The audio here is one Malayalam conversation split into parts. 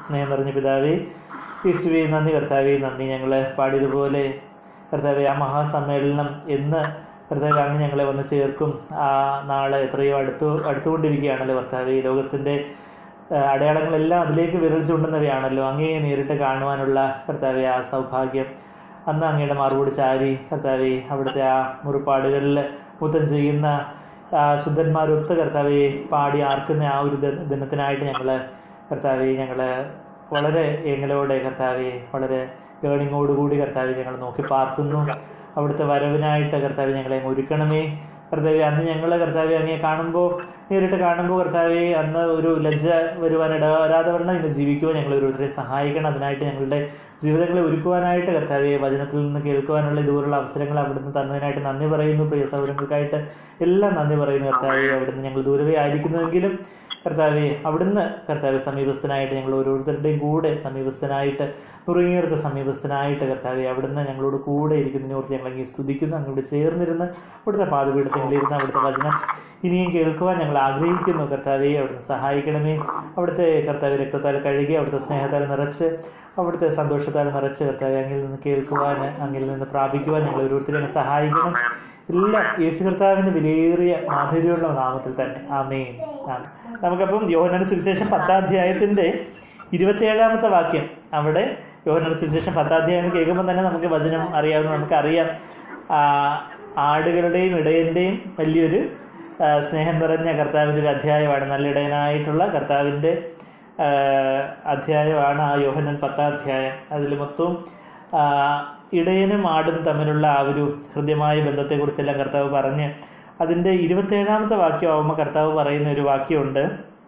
സ്നേഹം നിറഞ്ഞ പിതാവേ യേശുവേ നന്ദി കർത്താവേ നന്ദി ഞങ്ങൾ പാടിയതുപോലെ കർത്താവെ ആ മഹാസമ്മേളനം എന്ന് കർത്താവ് അങ്ങ് ഞങ്ങളെ വന്ന് ചേർക്കും ആ നാളെ എത്രയോ അടുത്തു അടുത്തുകൊണ്ടിരിക്കുകയാണല്ലോ കർത്താവ് ഈ ലോകത്തിൻ്റെ ആ, അടയാളങ്ങളെല്ലാം അതിലേക്ക് വിരൽ ചൂണ്ടുന്നവയാണല്ലോ അങ്ങയെ നേരിട്ട് കാണുവാനുള്ള കർത്താവെ ആ സൗഭാഗ്യം അന്ന് അങ്ങയുടെ മറുപടി ചാരി കർത്താവെ അവിടുത്തെ ആ മുറിപ്പാടുകളിൽ മുത്തം ചെയ്യുന്ന ആ ശുദ്ധന്മാരൊത്ത് കർത്താവെ പാടി ആർക്കുന്ന ആ ഒരു ദ- ദിനത്തിനായിട്ട് ഞങ്ങൾ കർത്താവെ ഞങ്ങൾ വളരെ എങ്ങലോടെ കർത്താവെ വളരെ ഗേണിങ്ങോടുകൂടി കർത്താവെ ഞങ്ങൾ നോക്കി പാർക്കുന്നു അവിടുത്തെ വരവിനായിട്ട് കർത്താവെ ഞങ്ങളെ അങ്ങ് ഒരുക്കണമേ കർത്താവെ അന്ന് ഞങ്ങൾ കർത്താവെ അങ്ങേ കാണുമ്പോൾ നേരിട്ട് കാണുമ്പോൾ കർത്താവെ അന്ന് ഒരു ലജ്ജ വരുവാൻ ഇടവരാതെ വണ്ണം ഇന്ന് ജീവിക്കുവാൻ ഞങ്ങൾ ഓരോരുത്തരെ സഹായിക്കണം അതിനായിട്ട് ഞങ്ങളുടെ ജീവിതങ്ങളെ ഒരുക്കുവാനായിട്ട് കർത്താവെ വചനത്തിൽ നിന്ന് കേൾക്കുവാനുള്ള ഇതുപോലുള്ള അവസരങ്ങൾ അവിടുന്ന് തന്നതിനായിട്ട് നന്ദി പറയുന്നു പ്രിയ സൗരങ്ങൾക്കായിട്ട് എല്ലാം നന്ദി പറയുന്നു കർത്താവെ അവിടുന്ന് ഞങ്ങൾ ദൂരവേ ആയിരിക്കുന്നുവെങ്കിലും കർത്താവെ അവിടുന്ന് കർത്താവെ സമീപസ്ഥനായിട്ട് ഞങ്ങൾ ഓരോരുത്തരുടെയും കൂടെ സമീപസ്ഥനായിട്ട് നുറുങ്ങിയവർക്ക് സമീപസ്ഥനായിട്ട് കർത്താവെ അവിടുന്ന് ഞങ്ങളോട് കൂടെ ഇരിക്കുന്നതിനോർത്ത് ഞങ്ങൾ അങ്ങ് സ്തുതിക്കുന്നു അങ്ങോട്ട് ചേർന്നിരുന്ന് അവിടുത്തെ പാതപീഠത്തിലിരുന്ന് അവിടുത്തെ വചനം ഇനിയും കേൾക്കുവാൻ ഞങ്ങൾ ആഗ്രഹിക്കുന്നു കർത്താവെ അവിടുന്ന് സഹായിക്കണമേ അവിടുത്തെ കർത്താവ് രക്തത്താൽ കഴുകി അവിടുത്തെ സ്നേഹത്താൽ നിറച്ച് അവിടുത്തെ സന്തോഷത്താൽ നിറച്ച് കർത്താവെ അങ്ങിൽ നിന്ന് കേൾക്കുവാൻ അങ്ങിൽ നിന്ന് പ്രാപിക്കുവാൻ ഞങ്ങൾ ഓരോരുത്തരെയും അങ്ങ് സഹായിക്കണം എല്ലാം യേശു കർത്താവിന്റെ വിലയേറിയ മാധുര്യമുള്ള നാമത്തിൽ തന്നെ ആമേൻ ആമേൻ. നമുക്കപ്പം യോഹനയുടെ സുവിശേഷം പത്താം അധ്യായത്തിന്റെ ഇരുപത്തിയേഴാമത്തെ വാക്യം അവിടെ യോഹനയുടെ സുവിശേഷം പത്താം അധ്യായം കേൾക്കുമ്പോൾ തന്നെ നമുക്ക് വചനം അറിയാവുന്ന നമുക്കറിയാം ആ, ആടുകളുടെയും ഇടയന്റെയും വലിയൊരു ആ, സ്നേഹം നിറഞ്ഞ കർത്താവിൻ്റെ ഒരു അധ്യായമാണ് നല്ല ഇടയനായിട്ടുള്ള കർത്താവിൻ്റെ ആ, അധ്യായമാണ് ആ യോഹനൻ പത്താം അധ്യായം അതിൽ മൊത്തവും ആ, ഇടയനും ആടും തമ്മിലുള്ള ആ ഒരു ഹൃദ്യമായ ബന്ധത്തെക്കുറിച്ചെല്ലാം കർത്താവ് പറഞ്ഞ് അതിൻ്റെ ഇരുപത്തേഴാമത്തെ വാക്യമാകുമ്പോൾ കർത്താവ് പറയുന്ന ഒരു വാക്യമുണ്ട്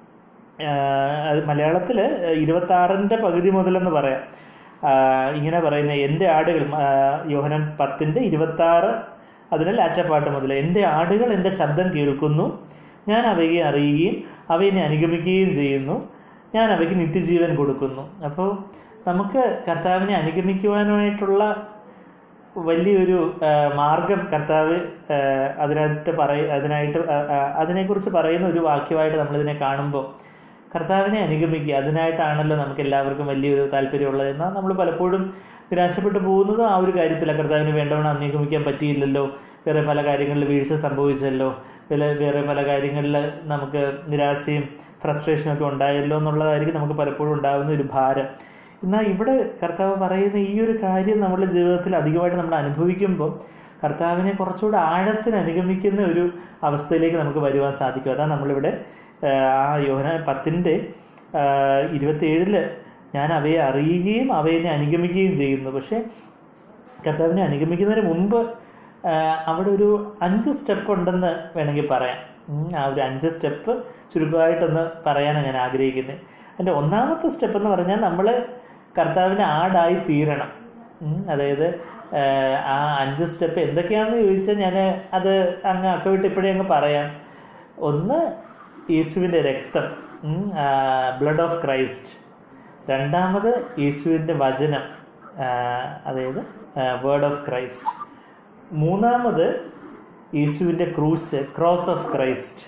ആഹ് അത് മലയാളത്തിൽ ഇരുപത്താറിൻ്റെ പകുതി മുതലെന്ന് പറയാം ആഹ് ഇങ്ങനെ പറയുന്ന എൻ്റെ ആടുകൾ ആഹ് യോഹനൻ പത്തിൻ്റെ ഇരുപത്താറ് അതിന് ലാറ്റപ്പാട്ട് മുതൽ എൻ്റെ ആടുകൾ എൻ്റെ ശബ്ദം കേൾക്കുന്നു ഞാൻ അവയെ അറിയുകയും അവയെ അനുഗമിക്കുകയും ചെയ്യുന്നു ഞാൻ അവയ്ക്ക് നിത്യജീവൻ കൊടുക്കുന്നു അപ്പോൾ നമുക്ക് കർത്താവിനെ അനുഗമിക്കുവാനായിട്ടുള്ള വലിയൊരു ആ, മാർഗം കർത്താവ് ആ, അതിനായിട്ട് പറയ അതിനായിട്ട് ആ, ആ, അതിനെക്കുറിച്ച് പറയുന്ന ഒരു വാക്യമായിട്ട് നമ്മളിതിനെ കാണുമ്പോൾ കർത്താവിനെ അനുഗമിക്കുക അതിനായിട്ടാണല്ലോ നമുക്ക് എല്ലാവർക്കും വലിയൊരു താല്പര്യമുള്ളത് എന്നാൽ നമ്മൾ പലപ്പോഴും നിരാശപ്പെട്ടു പോകുന്നതും ആ ഒരു കാര്യത്തിലാണ് കർത്താവിന് വേണ്ടവണ്ണം അനുഗമിക്കാൻ പറ്റിയില്ലല്ലോ വേറെ പല കാര്യങ്ങളിൽ വീഴ്ച സംഭവിച്ചല്ലോ വേറെ വേറെ പല കാര്യങ്ങളിൽ നമുക്ക് നിരാശയും ഫ്രസ്ട്രേഷനും ഒക്കെ ഉണ്ടായല്ലോ എന്നുള്ളതായിരിക്കും നമുക്ക് പലപ്പോഴും ഉണ്ടാകുന്ന ഒരു ഭാരം എന്നാൽ ഇവിടെ കർത്താവ് പറയുന്ന ഈ ഒരു കാര്യം നമ്മുടെ ജീവിതത്തിൽ അധികമായിട്ട് നമ്മൾ അനുഭവിക്കുമ്പോൾ കർത്താവിനെ കുറച്ചുകൂടെ ആഴത്തിന് അനുഗമിക്കുന്ന ഒരു അവസ്ഥയിലേക്ക് നമുക്ക് വരുവാൻ സാധിക്കും അതാണ് നമ്മളിവിടെ ആ, ആ യോഹന പത്തിൻ്റെ ഇരുപത്തിയേഴില് ഞാൻ അവയെ അറിയുകയും അവയെ അനുഗമിക്കുകയും ചെയ്യുന്നു പക്ഷേ കർത്താവിനെ അനുഗമിക്കുന്നതിന് മുമ്പ് ആ, അവിടെ ഒരു അഞ്ച് സ്റ്റെപ്പ് ഉണ്ടെന്ന് വേണമെങ്കിൽ പറയാം ഉം, ആ ഒരു അഞ്ച് സ്റ്റെപ്പ് ചുരുക്കമായിട്ടൊന്ന് പറയാനാണ് ഞാൻ ആഗ്രഹിക്കുന്നത് അതിൻ്റെ ഒന്നാമത്തെ സ്റ്റെപ്പ് എന്ന് പറഞ്ഞാൽ നമ്മൾ കർത്താവിന് ആടായി തീരണം ഉം, അതായത് ആ, ആ അഞ്ച് സ്റ്റെപ്പ് എന്തൊക്കെയാണെന്ന് ചോദിച്ചാൽ ഞാൻ അത് അങ്ങ് അക്കവിട്ട് ഇപ്പോഴേ അങ്ങ് പറയാം ഒന്ന് യേശുവിൻ്റെ രക്തം ബ്ലഡ് ഓഫ് ക്രൈസ്റ്റ് രണ്ടാമത് യേശുവിൻ്റെ വചനം ആ, അതായത് വേർഡ് ഓഫ് ക്രൈസ്റ്റ് മൂന്നാമത് യേശുവിൻ്റെ ക്രൂസ് ക്രോസ് ഓഫ് ക്രൈസ്റ്റ്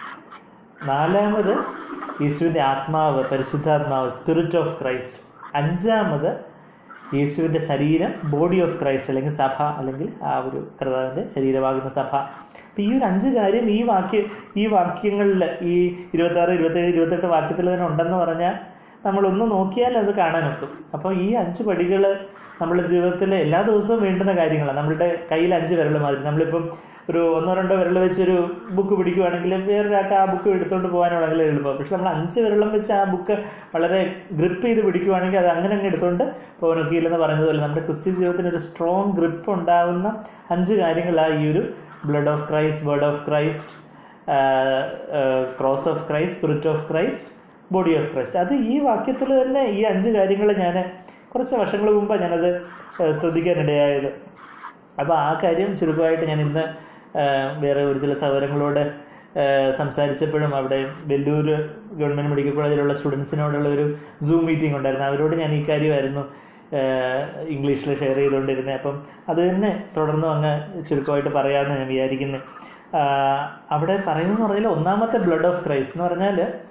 നാലാമത് യേശുവിൻ്റെ ആത്മാവ് പരിശുദ്ധാത്മാവ് സ്പിരിറ്റ് ഓഫ് ക്രൈസ്റ്റ് അഞ്ചാമത് യേശുവിൻ്റെ ശരീരം ബോഡി ഓഫ് ക്രൈസ്റ്റ് അല്ലെങ്കിൽ സഭ അല്ലെങ്കിൽ ആ ഒരു കർത്താവിൻ്റെ ശരീരമാകുന്ന സഭ അപ്പം ഈ ഒരു അഞ്ച് കാര്യം ഈ വാക്യ ഈ വാക്യങ്ങളിൽ ഈ ഇരുപത്താറ് ഇരുപത്തേഴ് ഇരുപത്തെട്ട് വാക്യത്തിൽ തന്നെ ഉണ്ടെന്ന് പറഞ്ഞാൽ നമ്മളൊന്ന് നോക്കിയാൽ അത് കാണാനൊക്കും അപ്പോൾ ഈ അഞ്ച് പടികൾ നമ്മുടെ ജീവിതത്തിൽ എല്ലാ ദിവസവും വേണ്ടുന്ന കാര്യങ്ങളാണ് നമ്മളുടെ കയ്യിൽ അഞ്ച് വിരൽ മാതിരി നമ്മളിപ്പം ഒരു ഒന്നോ രണ്ടോ വിരൽ വെച്ചൊരു ബുക്ക് പിടിക്കുവാണെങ്കിൽ വേറൊരാൾക്ക് ആ ബുക്ക് എടുത്തുകൊണ്ട് പോകാനാണെങ്കിൽ എളുപ്പം പക്ഷെ നമ്മൾ അഞ്ച് വിരളം വെച്ച് ആ ബുക്ക് വളരെ ഗ്രിപ്പ് ചെയ്ത് പിടിക്കുവാണെങ്കിൽ അത് അങ്ങനെ അങ്ങ് എടുത്തുകൊണ്ട് പോകാനൊക്കെയില്ലെന്ന് പറഞ്ഞതുപോലെ നമ്മുടെ ക്രിസ്ത്യ ജീവിതത്തിന് ഒരു സ്ട്രോങ് ഗ്രിപ്പ് ഉണ്ടാവുന്ന അഞ്ച് കാര്യങ്ങളാണ് ഈ ഒരു blood of Christ word of Christ cross of Christ spirit of Christ body of Christ അത് ഈ വാക്യത്തിൽ തന്നെ ഈ അഞ്ച് കാര്യങ്ങൾ ഞാൻ കുറച്ച് വർഷങ്ങൾ മുമ്പാണ് ഞാനത് ഏഹ്, ശ്രദ്ധിക്കാനിടയായത് അപ്പോൾ ആ കാര്യം ചുരുക്കമായിട്ട് ഞാൻ ഇന്ന് ഏഹ്, വേറെ ഒരു ചില സൗകര്യങ്ങളോട് ഏഹ്, സംസാരിച്ചപ്പോഴും അവിടെ വെല്ലൂർ ഗവൺമെൻറ് മെഡിക്കൽ കോളേജിലുള്ള സ്റ്റുഡൻസിനോടുള്ള ഒരു സൂം മീറ്റിംഗ് ഉണ്ടായിരുന്നു അവരോട് ഞാൻ ഈ കാര്യമായിരുന്നു ഇംഗ്ലീഷിൽ ഷെയർ ചെയ്തുകൊണ്ടിരുന്നത് അപ്പം അത് തന്നെ തുടർന്നും അങ്ങ് ചുരുക്കമായിട്ട് പറയാമെന്ന് ഞാൻ വിചാരിക്കുന്നത് അവിടെ പറയുന്നതെന്ന് പറഞ്ഞാൽ ഒന്നാമത്തെ ബ്ലഡ് ഓഫ് ക്രൈസ്റ്റ് എന്ന് പറഞ്ഞാൽ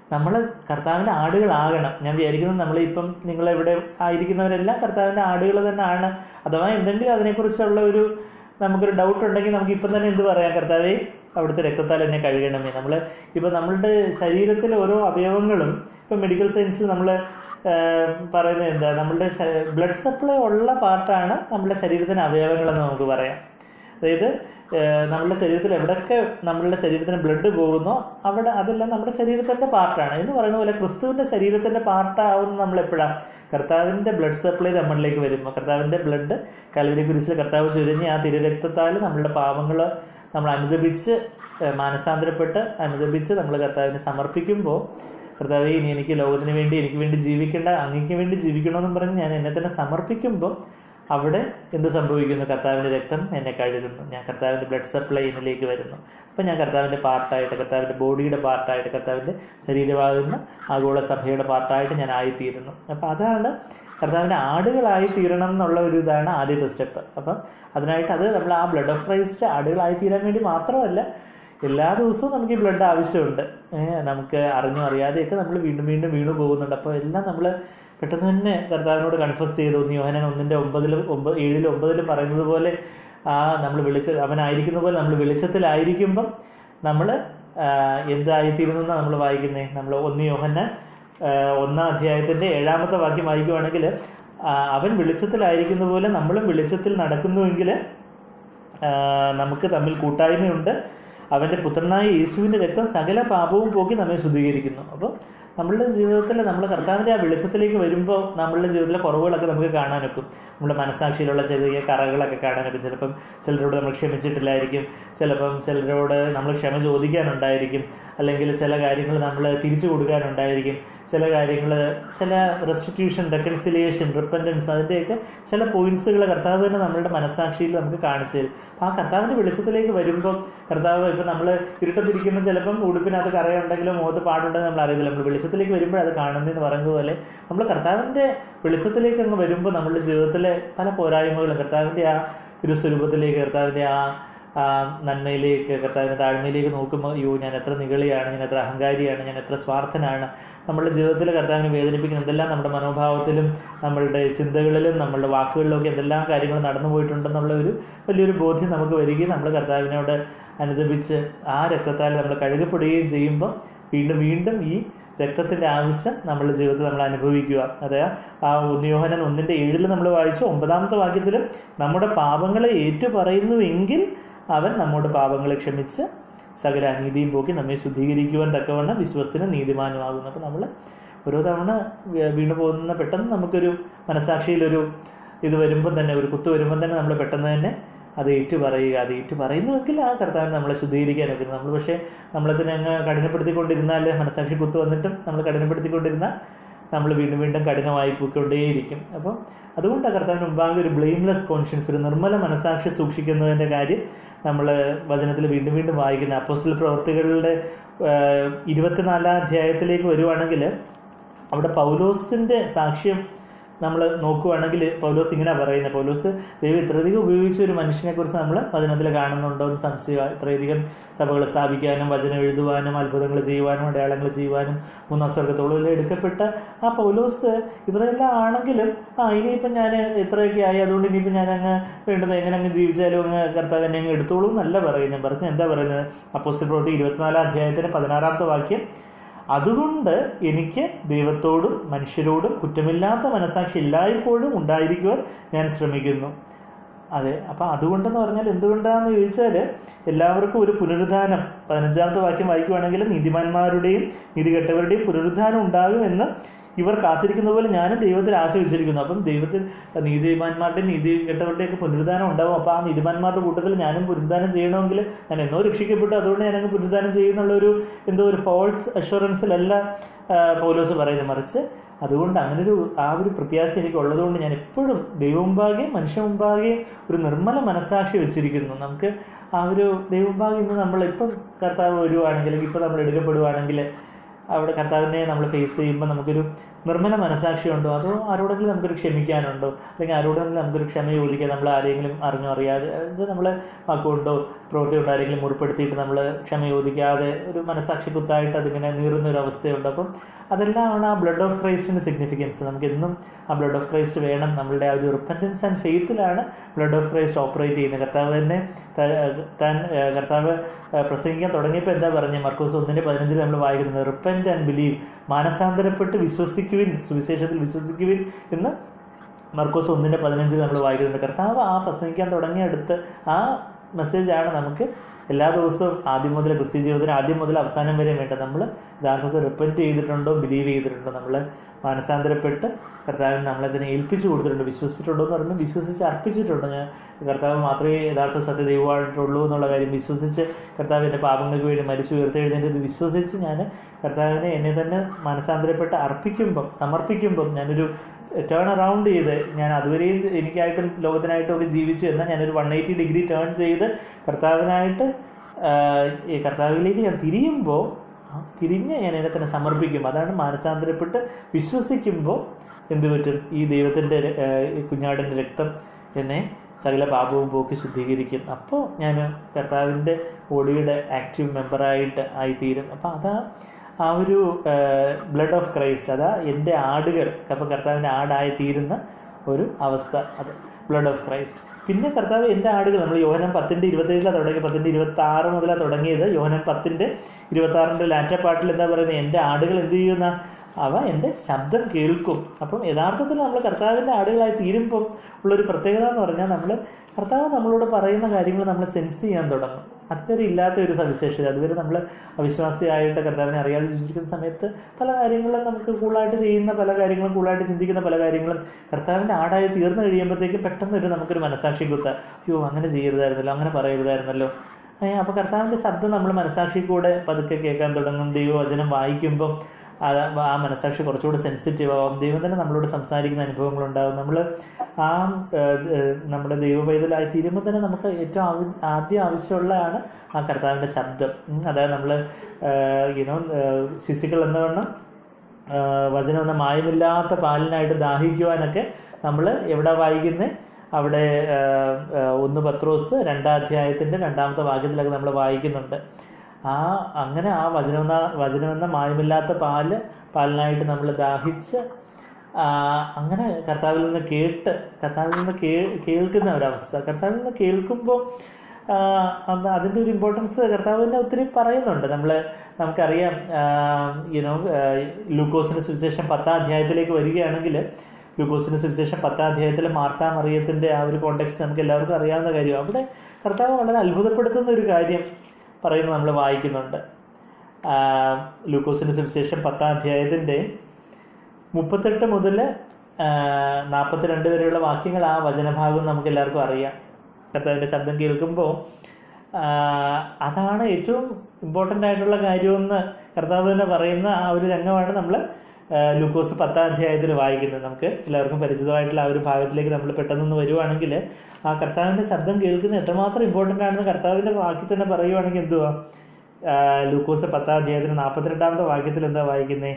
നമ്മൾ കർത്താവിൻ്റെ ആടുകളാകണം ഞാൻ വിചാരിക്കുന്നത് നമ്മളിപ്പം നിങ്ങളിവിടെ ആയിരിക്കുന്നവരെല്ലാം കർത്താവിൻ്റെ ആടുകൾ തന്നെയാണ് അഥവാ എന്തെങ്കിലും അതിനെക്കുറിച്ചുള്ള ഒരു നമുക്കൊരു ഡൗട്ട് ഉണ്ടെങ്കിൽ നമുക്ക് ഇപ്പം തന്നെ എന്ത് പറയാം കർത്താവേ അവിടുത്തെ രക്തത്താൽ എന്നെ കഴുകണമേ നമ്മൾ ഇപ്പം നമ്മളുടെ ശരീരത്തിലെ ഓരോ അവയവങ്ങളും ഇപ്പം മെഡിക്കൽ സയൻസിൽ നമ്മൾ പറയുന്നത് എന്താ നമ്മളുടെ ബ്ലഡ് സപ്ലൈ ഉള്ള പാർട്ടാണ് നമ്മുടെ ശരീരത്തിന് അവയവങ്ങളെന്ന് നമുക്ക് പറയാം അതായത് ഏഹ് നമ്മുടെ ശരീരത്തിൽ എവിടെയൊക്കെ നമ്മളുടെ ശരീരത്തിന് ബ്ലഡ് പോകുന്നോ അവിടെ അതെല്ലാം നമ്മുടെ ശരീരത്തിൻ്റെ പാർട്ടാണ് എന്ന് പറയുന്ന പോലെ ക്രിസ്തുവിൻ്റെ ശരീരത്തിൻ്റെ പാർട്ടാവുന്ന നമ്മൾ എപ്പോഴാണ് കർത്താവിൻ്റെ ബ്ലഡ് സപ്ലൈ നമ്മളിലേക്ക് വരുമ്പോൾ കർത്താവിൻ്റെ ബ്ലഡ് കലവരി കുരിശിൽ കർത്താവ് ചുരുങ്ങി ആ തിരുരക്തത്താൽ നമ്മളുടെ പാവങ്ങൾ നമ്മൾ അനുദപിച്ച് ഏഹ് മാനസാന്തരപ്പെട്ട് അനുദപിച്ച് നമ്മൾ കർത്താവിന് സമർപ്പിക്കുമ്പോൾ കർത്താവെ ഇനി എനിക്ക് ലോകത്തിന് വേണ്ടി എനിക്ക് വേണ്ടി ജീവിക്കേണ്ട അങ്ങേക്ക് വേണ്ടി ജീവിക്കണമെന്നും പറഞ്ഞ് ഞാൻ എന്നെ തന്നെ സമർപ്പിക്കുമ്പോൾ അവിടെ എന്ത് സംഭവിക്കുന്നു കർത്താവിൻ്റെ രക്തം എന്നെ കഴുകുന്നു ഞാൻ കർത്താവിൻ്റെ ബ്ലഡ് സപ്ലൈ എന്നിലേക്ക് വരുന്നു അപ്പം ഞാൻ കർത്താവിൻ്റെ പാർട്ടായിട്ട് കർത്താവിൻ്റെ ബോഡിയുടെ പാർട്ടായിട്ട് കർത്താവിൻ്റെ ശരീരമാകുന്ന ആഗോള സഭയുടെ പാർട്ടായിട്ട് ഞാൻ ആയിത്തീരുന്നു അപ്പം അതാണ് കർത്താവിൻ്റെ ആടുകളായി തീരണം എന്നുള്ള ഒരു ഇതാണ് ആദ്യത്തെ സ്റ്റെപ്പ് അപ്പം അതിനായിട്ട് അത് നമ്മൾ ആ ബ്ലഡ് ഓഫ് ക്രൈസ്റ്റ് ആടുകളായി തീരാൻ വേണ്ടി മാത്രമല്ല എല്ലാ ദിവസവും നമുക്ക് ഈ ബ്ലഡ് ആവശ്യമുണ്ട് ഏഹ് നമുക്ക് അറിഞ്ഞോ അറിയാതെയൊക്കെ നമ്മൾ വീണ്ടും വീണ്ടും വീണു പോകുന്നുണ്ട് അപ്പോൾ എല്ലാം നമ്മൾ പെട്ടെന്ന് തന്നെ കർത്താവിനോട് കൺഫസ് ചെയ്തു ഒന്ന് യോഹനൻ ഒന്നിൻ്റെ ഒമ്പതിലും ഒമ്പത് ഏഴിലും ഒമ്പതിലും പറയുന്നത് പോലെ ആ നമ്മൾ വിളിച്ച അവനായിരിക്കുന്ന പോലെ നമ്മൾ വെളിച്ചത്തിലായിരിക്കുമ്പം നമ്മൾ എന്തായിത്തീരുന്നു നമ്മൾ വായിക്കുന്നത് നമ്മൾ ഒന്ന് യോഹന്നൻ ആ, ഒന്നാം അധ്യായത്തിൻ്റെ ഏഴാമത്തെ വാക്യം വായിക്കുവാണെങ്കിൽ ആ, അവൻ വെളിച്ചത്തിലായിരിക്കുന്ന പോലെ നമ്മളും വെളിച്ചത്തിൽ നടക്കുന്നുവെങ്കിൽ ആ, നമുക്ക് തമ്മിൽ കൂട്ടായ്മയുണ്ട് അവൻ്റെ പുത്രനായ യേശുവിൻ്റെ രക്തം സകല പാപവും പോക്കി നമ്മെ ശുദ്ധീകരിക്കുന്നു അപ്പോൾ നമ്മളുടെ ജീവിതത്തിൽ നമ്മൾ കർത്താവിൻ്റെ ആ വെളിച്ചത്തിലേക്ക് വരുമ്പോൾ നമ്മളുടെ ജീവിതത്തിലെ കുറവുകളൊക്കെ നമുക്ക് കാണാനൊക്കും നമ്മുടെ മനസ്സാക്ഷിയിലുള്ള ചെറിയ കറകളൊക്കെ കാണാനൊക്കെ ചിലപ്പം ചിലരോട് നമ്മൾ ക്ഷമിച്ചിട്ടില്ലായിരിക്കും ചിലപ്പം ചിലരോട് നമ്മൾ ക്ഷമ ചോദിക്കാനുണ്ടായിരിക്കും അല്ലെങ്കിൽ ചില കാര്യങ്ങൾ നമ്മൾ തിരിച്ചു കൊടുക്കാനുണ്ടായിരിക്കും ചില കാര്യങ്ങൾ ചില റെസ്റ്റിറ്റ്യൂഷൻ റെക്കൺസിലിയേഷൻ റിപ്പൻറ്റൻസ് അതിൻ്റെയൊക്കെ ചില പോയിന്റ്സുകൾ കർത്താവ് തന്നെ നമ്മളുടെ മനസ്സാക്ഷിയിൽ നമുക്ക് കാണിച്ചു തരും അപ്പോൾ ആ കർത്താവിൻ്റെ വെളിച്ചത്തിലേക്ക് വരുമ്പോൾ കർത്താവ് ഇപ്പം നമ്മൾ ഇരുട്ടത്തിരിക്കുമ്പോൾ ചിലപ്പം ഉടുപ്പിനകത്ത് കറയുണ്ടെങ്കിലോ മുഖത്ത് പാടുണ്ടെങ്കിൽ നമ്മൾ അറിയത്തില്ല നമ്മൾ വെളിച്ചത്തിലേക്ക് വരുമ്പോൾ അത് കാണുന്നതെന്ന് പറയുന്നത് പോലെ നമ്മൾ കർത്താവിൻ്റെ വെളിച്ചത്തിലേക്ക് അങ്ങ് വരുമ്പോൾ നമ്മളുടെ ജീവിതത്തിലെ പല പോരായ്മകളും കർത്താവിൻ്റെ ആ തിരുസ്വരൂപത്തിലേക്ക് കർത്താവിൻ്റെ ആ ആ നന്മയിലേക്ക് കർത്താവിൻ്റെ താഴ്മയിലേക്ക് നോക്കുമ്പോൾ അയ്യോ ഞാൻ എത്ര നിഗളിയാണ് ഞാൻ എത്ര അഹങ്കാരിയാണ് ഞാൻ എത്ര സ്വാർത്ഥനാണ് നമ്മളുടെ ജീവിതത്തിൽ കർത്താവിനെ വേദനിപ്പിക്കുന്ന എന്തെല്ലാം നമ്മുടെ മനോഭാവത്തിലും നമ്മളുടെ ചിന്തകളിലും നമ്മളുടെ വാക്കുകളിലും ഒക്കെ എന്തെല്ലാം കാര്യങ്ങൾ നടന്നു പോയിട്ടുണ്ടെന്നുള്ള ഒരു വലിയൊരു ബോധ്യം നമുക്ക് വരികയും നമ്മൾ കർത്താവിനോട് അനുദപിച്ച് ആ രക്തത്താൽ നമ്മൾ കഴുകപ്പെടുകയും ചെയ്യുമ്പോൾ വീണ്ടും വീണ്ടും ഈ രക്തത്തിൻ്റെ ആവശ്യം നമ്മളുടെ ജീവിതത്തിൽ നമ്മൾ അനുഭവിക്കുക അതായത് ആ ഉദ്യോഹനൻ ഒന്നിൻ്റെ ഏഴിൽ നമ്മൾ വായിച്ചു ഒമ്പതാമത്തെ വാക്യത്തിൽ നമ്മുടെ പാപങ്ങളെ ഏറ്റു പറയുന്നുവെങ്കിൽ അവൻ നമ്മുടെ പാപങ്ങളെ ക്ഷമിച്ച് സകല അനീതിയും പോക്കി നമ്മെ ശുദ്ധീകരിക്കുവാൻ തക്കവണ്ണം വിശ്വസത്തിന് നീതിമാനുമാകുന്നു അപ്പോൾ നമ്മൾ ഓരോ തവണ വീ- വീണു പോകുന്ന പെട്ടെന്ന് നമുക്കൊരു മനസാക്ഷിയിലൊരു ഇത് വരുമ്പം തന്നെ ഒരു കുത്ത് വരുമ്പം തന്നെ നമ്മൾ പെട്ടെന്ന് തന്നെ അത് ഏറ്റു പറയുക അത് ഏറ്റു പറയുന്നുവെങ്കിൽ ആ കർത്താവിനെ നമ്മളെ ശുദ്ധീകരിക്കാൻ ഒക്കുന്നത് നമ്മൾ പക്ഷേ നമ്മളതിനെ അങ്ങ് കഠിനപ്പെടുത്തിക്കൊണ്ടിരുന്നാൽ മനസാക്ഷി കുത്ത് വന്നിട്ടും നമ്മൾ കഠിനപ്പെടുത്തിക്കൊണ്ടിരുന്നാൽ നമ്മൾ വീണ്ടും വീണ്ടും കഠിനമായി പോയിക്കൊണ്ടേയിരിക്കും അപ്പം അതുകൊണ്ടാണ് കർത്താവിന് മുമ്പാകെ ഒരു ബ്ലെയിംലെസ് കോൺഷ്യൻസ് ഒരു നിർമ്മല മനസാക്ഷി സൂക്ഷിക്കുന്നതിൻ്റെ കാര്യം നമ്മൾ വചനത്തിൽ വീണ്ടും വീണ്ടും വായിക്കുന്ന അപ്പോസ്റ്റൽ പ്രവർത്തികളുടെ ആഹ്, ഇരുപത്തിനാലാം അധ്യായത്തിലേക്ക് വരുവാണെങ്കിൽ അവിടെ പൗലോസിൻ്റെ സാക്ഷ്യം നമ്മൾ നോക്കുവാണെങ്കിൽ പൗലോസ് ഇങ്ങനെ പറയുന്നത് പൗലോസ് ദൈവം ഇത്രയധികം ഉപയോഗിച്ച ഒരു മനുഷ്യനെക്കുറിച്ച് നമ്മൾ വചനത്തിൽ കാണുന്നുണ്ടോ എന്ന് സംശയം ഇത്രയധികം സഭകൾ സ്ഥാപിക്കാനും വചനം എഴുതുവാനും അത്ഭുതങ്ങൾ ചെയ്യുവാനും അടയാളങ്ങൾ ചെയ്യുവാനും മൂന്നാം സ്വർഗത്തോളം എല്ലാം എടുക്കപ്പെട്ട ആ പൗലോസ് ഇത്രയെല്ലാം ആണെങ്കിലും ആ ഇനിയിപ്പം ഞാൻ ഇത്രയൊക്കെ ആയി അതുകൊണ്ട് ഇനിയിപ്പം ഞാൻ അങ്ങ് വേണ്ടത് എങ്ങനെ അങ്ങ് ജീവിച്ചാലും അങ്ങ് കർത്താവ് എന്നെ അങ്ങ് എടുത്തോളൂ എന്നല്ല പറയുന്നത് പറഞ്ഞ് എന്താ പറയുന്നത് അപ്പോസ്റ്റൽ പ്രവൃത്തി ഇരുപത്തിനാലാം അധ്യായത്തിന് പതിനാറാമത്തെ വാക്യം അതുകൊണ്ട് എനിക്ക് ദൈവത്തോടും മനുഷ്യരോടും കുറ്റമില്ലാത്ത മനസാക്ഷി എല്ലായ്പ്പോഴും ഉണ്ടായിരിക്കുവാൻ ഞാൻ ശ്രമിക്കുന്നു അതെ അപ്പം അതുകൊണ്ടെന്ന് പറഞ്ഞാൽ എന്തുകൊണ്ടാണെന്ന് ചോദിച്ചാൽ എല്ലാവർക്കും ഒരു പുനരുദ്ധാനം പതിനഞ്ചാമത്തെ വാക്യം വായിക്കുവാണെങ്കിൽ നീതിമാന്മാരുടെയും നീതികെട്ടവരുടെയും പുനരുദ്ധാനം ഉണ്ടാകുമെന്ന് ഇവർ കാത്തിരിക്കുന്ന പോലെ ഞാനും ദൈവത്തിൽ ആശ്രയിച്ചിരിക്കുന്നു അപ്പം ദൈവത്തിൽ നീതിമാന്മാരുടെയും നീതി കെട്ടവരുടെയൊക്കെ പുനരുദ്ധാനം ഉണ്ടാവും അപ്പോൾ ആ നീതിമാന്മാരുടെ കൂട്ടത്തിൽ ഞാനും പുനരുദ്ധാനം ചെയ്യണമെങ്കിൽ ഞാൻ എന്നോ രക്ഷിക്കപ്പെട്ടു അതുകൊണ്ട് ഞാനങ്ങ് പുനരുദ്ധാനം ചെയ്യുന്നുള്ള ഒരു എന്തോ ഒരു ഫോൾസ് അഷുറൻസിലല്ല ആ, പൗലോസ് പറയുന്നത് മറിച്ച് അതുകൊണ്ട് അങ്ങനെ ഒരു ആ ഒരു പ്രത്യാശ എനിക്ക് ഉള്ളതുകൊണ്ട് ഞാൻ എപ്പോഴും ദൈവമുമ്പാകെയും മനുഷ്യ മുമ്പാകെയും ഒരു നിർമ്മല മനസ്സാക്ഷി വെച്ചിരിക്കുന്നു നമുക്ക് ആ ഒരു ദൈവമുമ്പാകെ ഇന്ന് നമ്മൾ ഇപ്പം കർത്താവ് വരുവാണെങ്കിൽ ഇപ്പോൾ നമ്മൾ എടുക്കപ്പെടുവാണെങ്കിൽ അവിടെ കർത്താവിനെ നമ്മൾ ഫേസ് ചെയ്യുമ്പോൾ നമുക്കൊരു നിർമ്മല മനസാക്ഷിയുണ്ടോ അതോ ആരോടെങ്കിലും നമുക്കൊരു ക്ഷമിക്കാനുണ്ടോ അല്ലെങ്കിൽ ആരോടെങ്കിലും നമുക്കൊരു ക്ഷമ ചോദിക്കാൻ നമ്മൾ ആരെങ്കിലും അറിഞ്ഞോ അറിയാതെ വെച്ചാൽ നമ്മൾ വാക്കുകൊണ്ടോ പ്രവൃത്തി കൊണ്ടോ ആരെങ്കിലും മുറിപ്പെടുത്തിയിട്ട് നമ്മൾ ക്ഷമ ചോദിക്കാതെ ഒരു മനസാക്ഷി കുത്തായിട്ട് അതിങ്ങനെ നീറുന്ന ഒരു അവസ്ഥയുണ്ട് അപ്പം അതെല്ലാമാണ് ആ ബ്ലഡ് ഓഫ് ക്രൈസ്റ്റിൻ്റെ സിഗ്നിഫിക്കൻസ് നമുക്ക് എന്നും ആ ബ്ലഡ് ഓഫ് ക്രൈസ്റ്റ് വേണം നമ്മളുടെ ആ ഒരു റിപ്പൻറ്റൻസ് ആൻഡ് ഫെയ്ത്തിലാണ് ബ്ലഡ് ഓഫ് ക്രൈസ്റ്റ് ഓപ്പറേറ്റ് ചെയ്യുന്നത് കർത്താവ് തന്നെ ത- താൻ ഏഹ്, കർത്താവ് ഏഹ്, പ്രസംഗിക്കാൻ തുടങ്ങിയപ്പോൾ എന്താ പറഞ്ഞത് മർക്കോസ് ഒന്നിൻ്റെ പതിനഞ്ചിൽ നമ്മൾ വായിക്കുന്നത് റിപ്പൻറ്റ് ആൻഡ് ബിലീവ് മാനസാന്തരപ്പെട്ട് വിശ്വസിക്കുവിൻ സുവിശേഷത്തിൽ വിശ്വസിക്കുവിൻ എന്ന് മർക്കോസ് ഒന്നിൻ്റെ പതിനഞ്ചിൽ നമ്മൾ വായിക്കുന്നുണ്ട് കർത്താവ് ആ പ്രസംഗിക്കാൻ തുടങ്ങിയടുത്ത് ആ മെസ്സേജാണ് നമുക്ക് എല്ലാ ദിവസവും ആദ്യം മുതൽ ക്രിസ്ത്യ ജീവിതത്തിന് ആദ്യം മുതൽ അവസാനം വരെ വേണ്ട നമ്മൾ യഥാർത്ഥത്തിൽ റിപ്പൻറ്റ് ചെയ്തിട്ടുണ്ടോ ബിലീവ് ചെയ്തിട്ടുണ്ടോ നമ്മൾ മാനസാന്തരപ്പെട്ട് കർത്താവിന് നമ്മളതിനെ ഏൽപ്പിച്ചു കൊടുത്തിട്ടുണ്ടോ വിശ്വസിച്ചിട്ടുണ്ടോ എന്ന് പറയുമ്പോൾ വിശ്വസിച്ച് അർപ്പിച്ചിട്ടുണ്ടോ ഞാൻ കർത്താവ് മാത്രമേ യഥാർത്ഥ സത്യദൈവമായിട്ടുള്ളൂ എന്നുള്ള കാര്യം വിശ്വസിച്ച് കർത്താവ് എൻ്റെ പാപങ്ങൾക്ക് വേണ്ടി മരിച്ചു ഉയർത്തെഴുന്നേറ്റത് വിശ്വസിച്ച് ഞാൻ കർത്താവിനെ എന്നെ തന്നെ മാനസാന്തരപ്പെട്ട് അർപ്പിക്കുമ്പം സമർപ്പിക്കുമ്പം ഞാനൊരു ടേൺ അറൗണ്ട് ചെയ്ത് ഞാൻ അതുവരെയും എനിക്കായിട്ടും ലോകത്തിനായിട്ടും ഒക്കെ ജീവിച്ചു എന്നാൽ ഞാനൊരു വൺ എയ്റ്റി ഡിഗ്രി ടേൺ ചെയ്ത് കർത്താവിനായിട്ട് ആഹ്, ഈ കർത്താവിലേക്ക് ഞാൻ തിരിയുമ്പോൾ ആ, തിരിഞ്ഞ് ഞാൻ എന്നെ തന്നെ സമർപ്പിക്കും അതാണ് മാനസാന്തരപ്പെട്ട് വിശ്വസിക്കുമ്പോൾ എന്ത് പറ്റും ഈ ദൈവത്തിൻ്റെ കുഞ്ഞാടിൻ്റെ രക്തം എന്നെ സകല പാപവും പോക്കി ശുദ്ധീകരിക്കും അപ്പോൾ ഞാൻ കർത്താവിൻ്റെ ബോഡിയുടെ ആക്റ്റീവ് മെമ്പറായിട്ട് ആയിത്തീരും അപ്പോൾ അതാ ആ ഒരു ബ്ലഡ് ഓഫ് ക്രൈസ്റ്റ് അതാ എൻ്റെ ആടുകൾ അപ്പോൾ കർത്താവിൻ്റെ ആടായി തീരുന്ന ഒരു അവസ്ഥ അത് ബ്ലഡ് ഓഫ് ക്രൈസ്റ്റ് പിന്നെ കർത്താവ് എൻ്റെ ആടുകൾ നമ്മൾ യോഹനം പത്തിൻ്റെ ഇരുപത്തേഴിലാണ് തുടങ്ങി പത്തിൻ്റെ ഇരുപത്തി ആറ് മുതലാണ് തുടങ്ങിയത് യോഹനം പത്തിൻ്റെ ഇരുപത്തി ആറിൻ്റെ ലാറ്റ പാട്ടിൽ എന്താ പറയുന്നത് എൻ്റെ ആടുകൾ എന്ത് ചെയ്യുന്ന അവ എൻ്റെ ശബ്ദം കേൾക്കും അപ്പം യഥാർത്ഥത്തിൽ നമ്മൾ കർത്താവിൻ്റെ ആടുകളായി തീരുമ്പം ഉള്ളൊരു പ്രത്യേകത എന്ന് പറഞ്ഞാൽ നമ്മൾ കർത്താവ് നമ്മളോട് പറയുന്ന കാര്യങ്ങൾ നമ്മൾ സെൻസ് ചെയ്യാൻ തുടങ്ങും അതുവരെ ഇല്ലാത്ത ഒരു സവിശേഷത അതുവരെ നമ്മൾ അവിശ്വാസിയായിട്ട് കർത്താവിനെ അറിയാതെ ജീവിച്ചിരിക്കുന്ന സമയത്ത് പല കാര്യങ്ങളും നമുക്ക് കൂളായിട്ട് ചെയ്യുന്ന പല കാര്യങ്ങളും കൂളായിട്ട് ചിന്തിക്കുന്ന പല കാര്യങ്ങളും കർത്താവിൻ്റെ ആടായി തീർന്നു കഴിയുമ്പോഴത്തേക്കും പെട്ടെന്ന് ഒരു നമുക്കൊരു മനസാക്ഷി കുത്ത അയ്യോ അങ്ങനെ ചെയ്യരുതായിരുന്നല്ലോ അങ്ങനെ പറയരുതായിരുന്നല്ലോ അപ്പോൾ കർത്താവിൻ്റെ ശബ്ദം നമ്മൾ മനസാക്ഷി കൂടെ പതുക്കെ കേൾക്കാൻ തുടങ്ങും ദൈവവചനം വായിക്കുമ്പം അത് ആ മനസാക്ഷി കുറച്ചുകൂടി സെൻസിറ്റീവ് ആവും ദൈവം തന്നെ നമ്മളോട് സംസാരിക്കുന്ന അനുഭവങ്ങളുണ്ടാവും നമ്മൾ ആ ഏഹ്, ഏഹ്, നമ്മുടെ ദൈവ പൈതലായി തീരുമ്പോൾ തന്നെ നമുക്ക് ഏറ്റവും ആവ ആദ്യം ആവശ്യമുള്ളതാണ് ആ കർത്താവിൻ്റെ ശബ്ദം ഉം, അതായത് നമ്മൾ യുനോ ശിശുക്കൾ എന്നവണ്ണം ആഹ് വചനം എന്ന മായമില്ലാത്ത പാലിനായിട്ട് ദാഹിക്കുവാനൊക്കെ നമ്മൾ എവിടെ വായിക്കുന്നത് അവിടെ ആഹ് ആഹ് ഒന്ന് പത്രോസ് രണ്ടാം അധ്യായത്തിൻ്റെ രണ്ടാമത്തെ വാക്യത്തിലൊക്കെ നമ്മൾ വായിക്കുന്നുണ്ട് ആ അങ്ങനെ ആ വചനമെന്ന വചനമെന്ന മായമില്ലാത്ത പാല് പാലിനായിട്ട് നമ്മൾ ദാഹിച്ച് ആ, അങ്ങനെ കർത്താവിൽ നിന്ന് കേട്ട് കർത്താവിൽ നിന്ന് കേ കേൾക്കുന്ന ഒരവസ്ഥ കർത്താവിൽ നിന്ന് കേൾക്കുമ്പോൾ അത് അതിൻ്റെ ഒരു ഇമ്പോർട്ടൻസ് കർത്താവ് തന്നെ ഒത്തിരി പറയുന്നുണ്ട് നമ്മൾ നമുക്കറിയാം യുനോ ലൂക്കോസിൻ്റെ സുവിശേഷം പത്താം അധ്യായത്തിലേക്ക് വരികയാണെങ്കിൽ ലൂക്കോസിൻ്റെ സുവിശേഷം പത്താം അധ്യായത്തിലെ മാർത്താ മറിയത്തിൻ്റെ ആ ഒരു കോണ്ടെക്സ്റ്റ് നമുക്ക് എല്ലാവർക്കും അറിയാവുന്ന കാര്യം അവിടെ കർത്താവ് വളരെ അത്ഭുതപ്പെടുത്തുന്ന ഒരു കാര്യം പറയുന്നത് നമ്മൾ വായിക്കുന്നുണ്ട് ആ, ലൂക്കോസിൻ്റെ സുവിശേഷം പത്താം അധ്യായത്തിൻ്റെ മുപ്പത്തെട്ട് മുതൽ നാൽപ്പത്തിരണ്ട് വരെയുള്ള വാക്യങ്ങൾ ആ വചനഭാഗം നമുക്ക് എല്ലാവർക്കും അറിയാം കർത്താവിൻ്റെ ശബ്ദം കേൾക്കുമ്പോൾ ആ, അതാണ് ഏറ്റവും ഇമ്പോർട്ടൻ്റ് ആയിട്ടുള്ള കാര്യമെന്ന് കർത്താവ് തന്നെ പറയുന്ന ആ ഒരു രംഗമാണ് നമ്മൾ ലൂക്കോസ് പത്താം അധ്യായത്തിൽ വായിക്കുന്നത് നമുക്ക് എല്ലാവർക്കും പരിചിതമായിട്ടുള്ള ആ ഒരു ഭാഗത്തിലേക്ക് നമ്മൾ പെട്ടെന്നൊന്ന് വരുവാണെങ്കിൽ ആ കർത്താവിൻ്റെ ശബ്ദം കേൾക്കുന്നത് എത്രമാത്രം ഇമ്പോർട്ടൻ്റ് ആണെന്ന് കർത്താവിൻ്റെ വാക്യത്തിൽ തന്നെ പറയുവാണെങ്കിൽ എന്തുവാ ആ, ലൂക്കോസ് പത്താം അധ്യായത്തിന് നാൽപ്പത്തിരണ്ടാമത്തെ വാക്യത്തിൽ എന്താ വായിക്കുന്നത്